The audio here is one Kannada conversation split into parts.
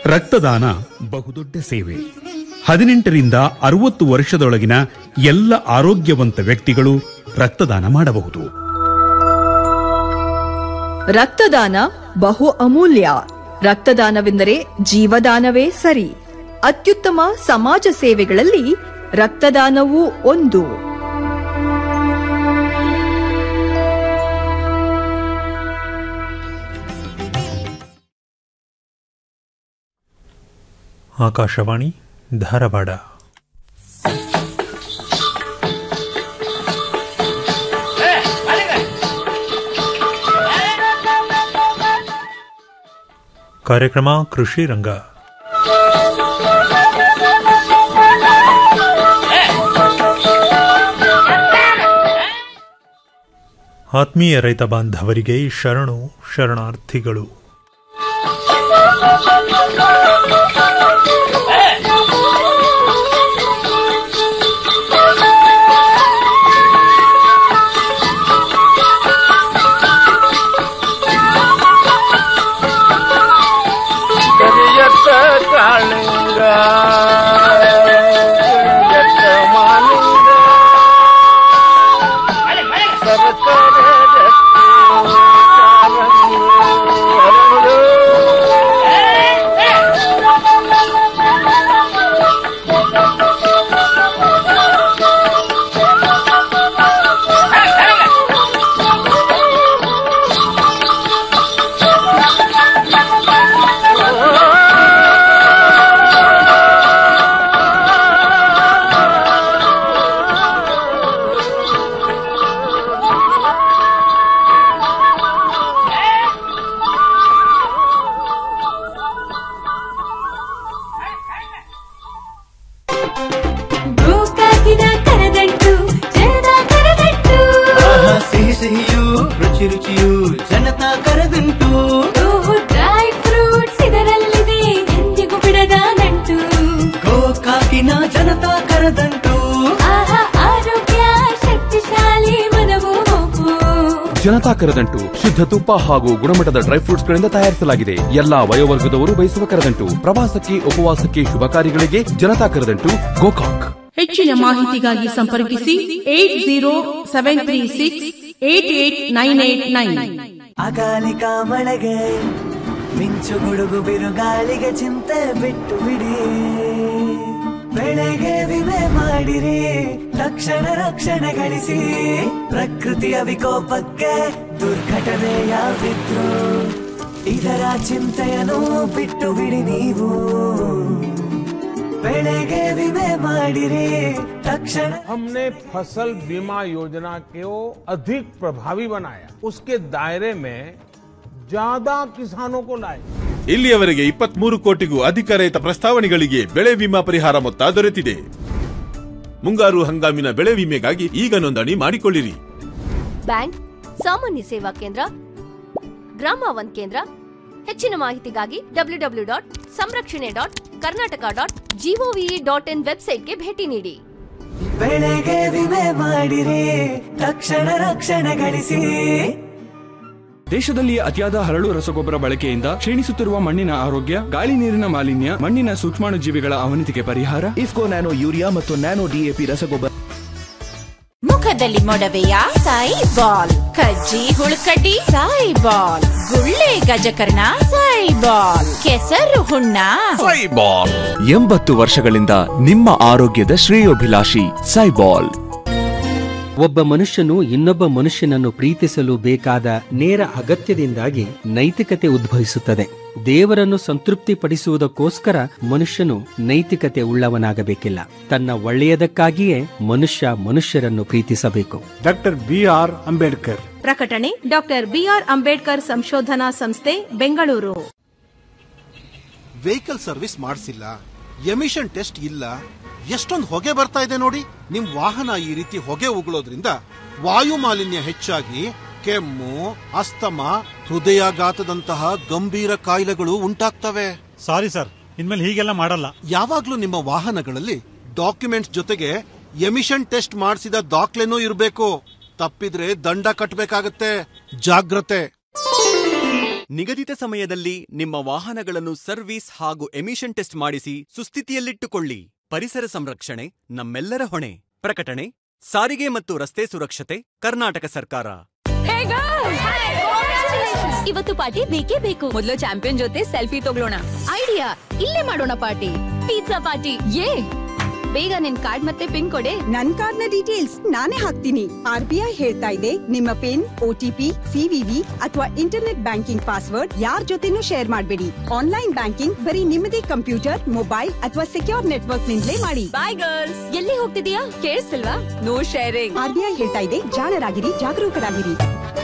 ರಕ್ತದಾನ ಬಹುದೊಡ್ಡ ಸೇವೆ ಹದಿನೆಂಟರಿಂದ ಅರವತ್ತು ವರ್ಷದೊಳಗಿನ ಎಲ್ಲ ಆರೋಗ್ಯವಂತ ವ್ಯಕ್ತಿಗಳು ರಕ್ತದಾನ ಮಾಡಬಹುದು ರಕ್ತದಾನ ಬಹು ಅಮೂಲ್ಯ ರಕ್ತದಾನವೆಂದರೆ ಜೀವದಾನವೇ ಸರಿ ಅತ್ಯುತ್ತಮ ಸಮಾಜ ಸೇವೆಗಳಲ್ಲಿ ರಕ್ತದಾನವೂ ಒಂದು ಆಕಾಶವಾಣಿ ಧಾರವಾಡ ಕಾರ್ಯಕ್ರಮ ಕೃಷಿ ರಂಗ ಆತ್ಮೀಯ ರೈತ ಬಾಂಧವರಿಗೆ ಶರಣು ಶರಣಾರ್ಥಿಗಳು ಕರಿಯತ್ತ ಕಾಳಿಂಗ ಕರಿಯತ್ತ ಮಾಲಿಂಗ ಸರಸರ ರಕ್ತಿ ಕಾರಂಗಿ ಹರಳು. ಗೋಕಾಕಿನ ಕರದಂಟು ಜನದ ಕರದಂಟು ಆಹಾ ಸಿಹಿ ಸಿಹಿಯು ರುಚಿ ರುಚಿಯು ಜನತಾ ಕರೆದುಂಟು ಓಹೋ ಡ್ರೈ ಫ್ರೂಟ್ಸ್ ಇದರಲ್ಲಿದೆ ಎಂದಿಗೂ ಬಿಡದ ನಂಟು ಗೋಕಾಕಿನ ಜನತಾ ಕರೆದಂಟು ಆಹಾ ಆರೋಗ್ಯ ಶಕ್ತಿಶಾಲಿ ಮನವು ಹೋಗು ಜನತಾ ಕರದಂಟು ಶುದ್ಧ ತುಪ್ಪ ಹಾಗೂ ಗುಣಮಟ್ಟದ ಡ್ರೈ ಫ್ರೂಟ್ಸ್ ಗಳಿಂದ ತಯಾರಿಸಲಾಗಿದೆ ಎಲ್ಲಾ ವಯೋವರ್ಗದವರು ಬಯಸುವ ಕರದಂಟು ಪ್ರವಾಸಕ್ಕೆ ಉಪವಾಸಕ್ಕೆ ಶುಭ ಕಾರ್ಯಗಳಿಗೆ ಜನತಾ ಕರದಂಟು ಗೋಕಾಕ್ ಹೆಚ್ಚಿನ ಮಾಹಿತಿಗಾಗಿ ಸಂಪರ್ಕಿಸಿ eight zero seven three six eight eight nine eight nine ಅಕಾಲಿಕ ಮಳೆಗೆ ಮಿಂಚು ಗುಡುಗು ಬಿರುಗಾಳಿಗೆ ಚಿಂತೆ ಬಿಟ್ಟು ಬಿಡಿ ಬೆಳೆಗೆ ವಿಮೆ ಮಾಡಿರಿ ತಕ್ಷಣ ರಕ್ಷಣೆ ಗಳಿಸಿ ಪ್ರಕೃತಿಯ ವಿಕೋಪಕ್ಕೆ ದುರ್ಘಟನೆಯಾಗಿದ್ರು ಇದರ ಚಿಂತೆಯನ್ನು ಬಿಟ್ಟು ಬಿಡಿ ನೀವು ಬೆಳೆಗೆ ವಿಮೆ ಮಾಡಿರಿ ತಕ್ಷಣ हमने फसल बीमा योजना को अधिक प्रभावी बनाया उसके दायरे में ज्यादा किसानों को लाए ಇಲ್ಲಿಯವರೆಗೆ ಇಪ್ಪತ್ಮೂರು ಕೋಟಿಗೂ ಅಧಿಕ ರೈತ ಪ್ರಸ್ತಾವನೆಗಳಿಗೆ ಬೆಳೆ ವಿಮಾ ಪರಿಹಾರ ಮೊತ್ತ ದೊರೆತಿದೆ ಮುಂಗಾರು ಹಂಗಾಮಿನ ಬೆಳೆ ವಿಮೆಗಾಗಿ ಈಗ ನೋಂದಣಿ ಮಾಡಿಕೊಳ್ಳಿರಿ ಬ್ಯಾಂಕ್ ಸಾಮಾನ್ಯ ಸೇವಾ ಕೇಂದ್ರ ಗ್ರಾಮ ಒನ್ ಕೇಂದ್ರ ಹೆಚ್ಚಿನ ಮಾಹಿತಿಗಾಗಿ ಡಬ್ಲ್ಯೂ ಡಬ್ಲ್ಯೂ ಡಾಟ್ ಸಂರಕ್ಷಣೆ dot Karnataka dot gov dot in ವೆಬ್ಸೈಟ್ಗೆ ಭೇಟಿ ನೀಡಿ ಬೆಳೆಗೆ ವಿಮೆ ಮಾಡಿರಿ ತಕ್ಷಣ ರಕ್ಷಣೆ ಗಳಿಸಿ ದೇಶದಲ್ಲಿ ಅತಿಯಾದ ಹರಳು ರಸಗೊಬ್ಬರ ಬಳಕೆಯಿಂದ ಕ್ಷೀಣಿಸುತ್ತಿರುವ ಮಣ್ಣಿನ ಆರೋಗ್ಯ ಗಾಳಿ ನೀರಿನ ಮಾಲಿನ್ಯ ಮಣ್ಣಿನ ಸೂಕ್ಷ್ಮಾಣುಜೀವಿಗಳ ಅವನತಿಗೆ ಪರಿಹಾರ ಇಫ್ಕೋ ನ್ಯಾನೋ ಯೂರಿಯಾ ಮತ್ತು ನ್ಯಾನೋ ಡಿಎಪಿ ರಸಗೊಬ್ಬರ ಮುಖದಲ್ಲಿ ಮೊಡವೆಯ ಸಾಯಿ ಬಾಲ್ ಕಜ್ಜಿ ಹುಳುಕಡ್ಡಿ ಸಾಯಿ ಬಾಲ್ ಗುಳ್ಳೆ ಗಜಕರ್ಣ ಸಾಯಿ ಬಾಲ್ ಕೆಸರು ಹುಣ್ಣ ಎಂಬತ್ತು ವರ್ಷಗಳಿಂದ ನಿಮ್ಮ ಆರೋಗ್ಯದ ಶ್ರೇಯೋಭಿಲಾಷಿ ಸೈಬಾಲ್ ಒಬ್ಬ ಮನುಷ್ಯನು ಇನ್ನೊಬ್ಬ ಮನುಷ್ಯನನ್ನು ಪ್ರೀತಿಸಲು ಬೇಕಾದ ನೇರ ಅಗತ್ಯದಿಂದಾಗಿ ನೈತಿಕತೆ ಉದ್ಭವಿಸುತ್ತದೆ ದೇವರನ್ನು ಸಂತೃಪ್ತಿಪಡಿಸುವುದಕ್ಕೋಸ್ಕರ ಮನುಷ್ಯನು ನೈತಿಕತೆ ಉಳ್ಳವನಾಗಬೇಕಿಲ್ಲ ತನ್ನ ಒಳ್ಳೆಯದಕ್ಕಾಗಿಯೇ ಮನುಷ್ಯ ಮನುಷ್ಯರನ್ನು ಪ್ರೀತಿಸಬೇಕು ಡಾಕ್ಟರ್ ಬಿ ಆರ್ ಅಂಬೇಡ್ಕರ್ ಪ್ರಕಟಣೆ ಡಾಕ್ಟರ್ ಬಿಆರ್ ಅಂಬೇಡ್ಕರ್ ಸಂಶೋಧನಾ ಸಂಸ್ಥೆ ಬೆಂಗಳೂರು ವೆಹಿಕಲ್ ಸರ್ವಿಸ್ ಮಾಡಿಸಿಲ್ಲ ಎಮಿಷನ್ ಟೆಸ್ಟ್ ಇಲ್ಲ ಎಷ್ಟೊಂದು ಹೊಗೆ ಬರ್ತಾ ಇದೆ ನೋಡಿ ನಿಮ್ ವಾಹನ ಈ ರೀತಿ ಹೊಗೆ ಉಗುಳೋದ್ರಿಂದ ವಾಯು ಮಾಲಿನ್ಯ ಹೆಚ್ಚಾಗಿ ಕೆಮ್ಮು ಅಸ್ತಮ ಹೃದಯಾಘಾತದಂತಹ ಗಂಭೀರ ಕಾಯಿಲೆಗಳು ಉಂಟಾಗ್ತವೆ ಸಾರಿ ಸರ್ ಇನ್ಮೇಲೆ ಹೀಗೆಲ್ಲ ಮಾಡಲ್ಲ ಯಾವಾಗ್ಲೂ ನಿಮ್ಮ ವಾಹನಗಳಲ್ಲಿ ಡಾಕ್ಯುಮೆಂಟ್ಸ್ ಜೊತೆಗೆ ಎಮಿಷನ್ ಟೆಸ್ಟ್ ಮಾಡಿಸಿದ ದಾಖಲೆನೂ ಇರಬೇಕು ತಪ್ಪಿದ್ರೆ ದಂಡ ಕಟ್ಟಬೇಕಾಗತ್ತೆ ಜಾಗ್ರತೆ ನಿಗದಿತ ಸಮಯದಲ್ಲಿ ನಿಮ್ಮ ವಾಹನಗಳನ್ನು ಸರ್ವಿಸ್ ಹಾಗೂ ಎಮಿಷನ್ ಟೆಸ್ಟ್ ಮಾಡಿಸಿ ಸುಸ್ಥಿತಿಯಲ್ಲಿಟ್ಟುಕೊಳ್ಳಿ ಪರಿಸರ ಸಂರಕ್ಷಣೆ ನಮ್ಮೆಲ್ಲರ ಹೊಣೆ ಪ್ರಕಟಣೆ ಸಾರಿಗೆ ಮತ್ತು ರಸ್ತೆ ಸುರಕ್ಷತೆ ಕರ್ನಾಟಕ ಸರ್ಕಾರ ಇವತ್ತು ಪಾರ್ಟಿ ಬೇಕೇ ಬೇಕು ಮೊದಲು ಚಾಂಪಿಯನ್ ಜೊತೆ ಸೆಲ್ಫಿ ತಗೊಳ್ಳೋಣ ಐಡಿಯಾ ಇಲ್ಲೇ ಮಾಡೋಣ ಪಾರ್ಟಿ ಪಿಜ್ಜಾ ಪಾರ್ಟಿ ಏ ಬೇಗ ನಿನ್ ಕಾರ್ಡ್ ಮತ್ತೆ ಪಿನ್ ಕೊಡೆ ನನ್ ಕಾರ್ಡ್ ನ ಡೀಟೇಲ್ಸ್ ನಾನೇ ಹಾಕ್ತೀನಿ ಆರ್ ಬಿ ಐ ಹೇಳ್ತಾ ಇದೆ ನಿಮ್ಮ ಪಿನ್ ಓಟಿಪಿ ಸಿವಿವಿ ಅಥವಾ ಇಂಟರ್ನೆಟ್ ಬ್ಯಾಂಕಿಂಗ್ ಪಾಸ್ವರ್ಡ್ ಯಾರ್ ಜೊತೆನೂ ಶೇರ್ ಮಾಡಬೇಡಿ ಆನ್ಲೈನ್ ಬ್ಯಾಂಕಿಂಗ್ ಬರೀ ನಿಮ್ಮದೇ ಕಂಪ್ಯೂಟರ್ ಮೊಬೈಲ್ ಅಥವಾ ಸೆಕ್ಯೂರ್ ನೆಟ್ವರ್ಕ್ ನಿಂದಲೇ ಮಾಡಿ ಬಾಯ್ ಗರ್ಲ್ಸ್ ಎಲ್ಲಿ ಹೋಗ್ತಿದೀಯಾ ಕೇಳಿಸ್ತಿಲ್ವಾ no sharing R B I ಹೇಳ್ತಾ ಇದೆ ಜಾಣರಾಗಿರಿ ಜಾಗರೂಕರಾಗಿರಿ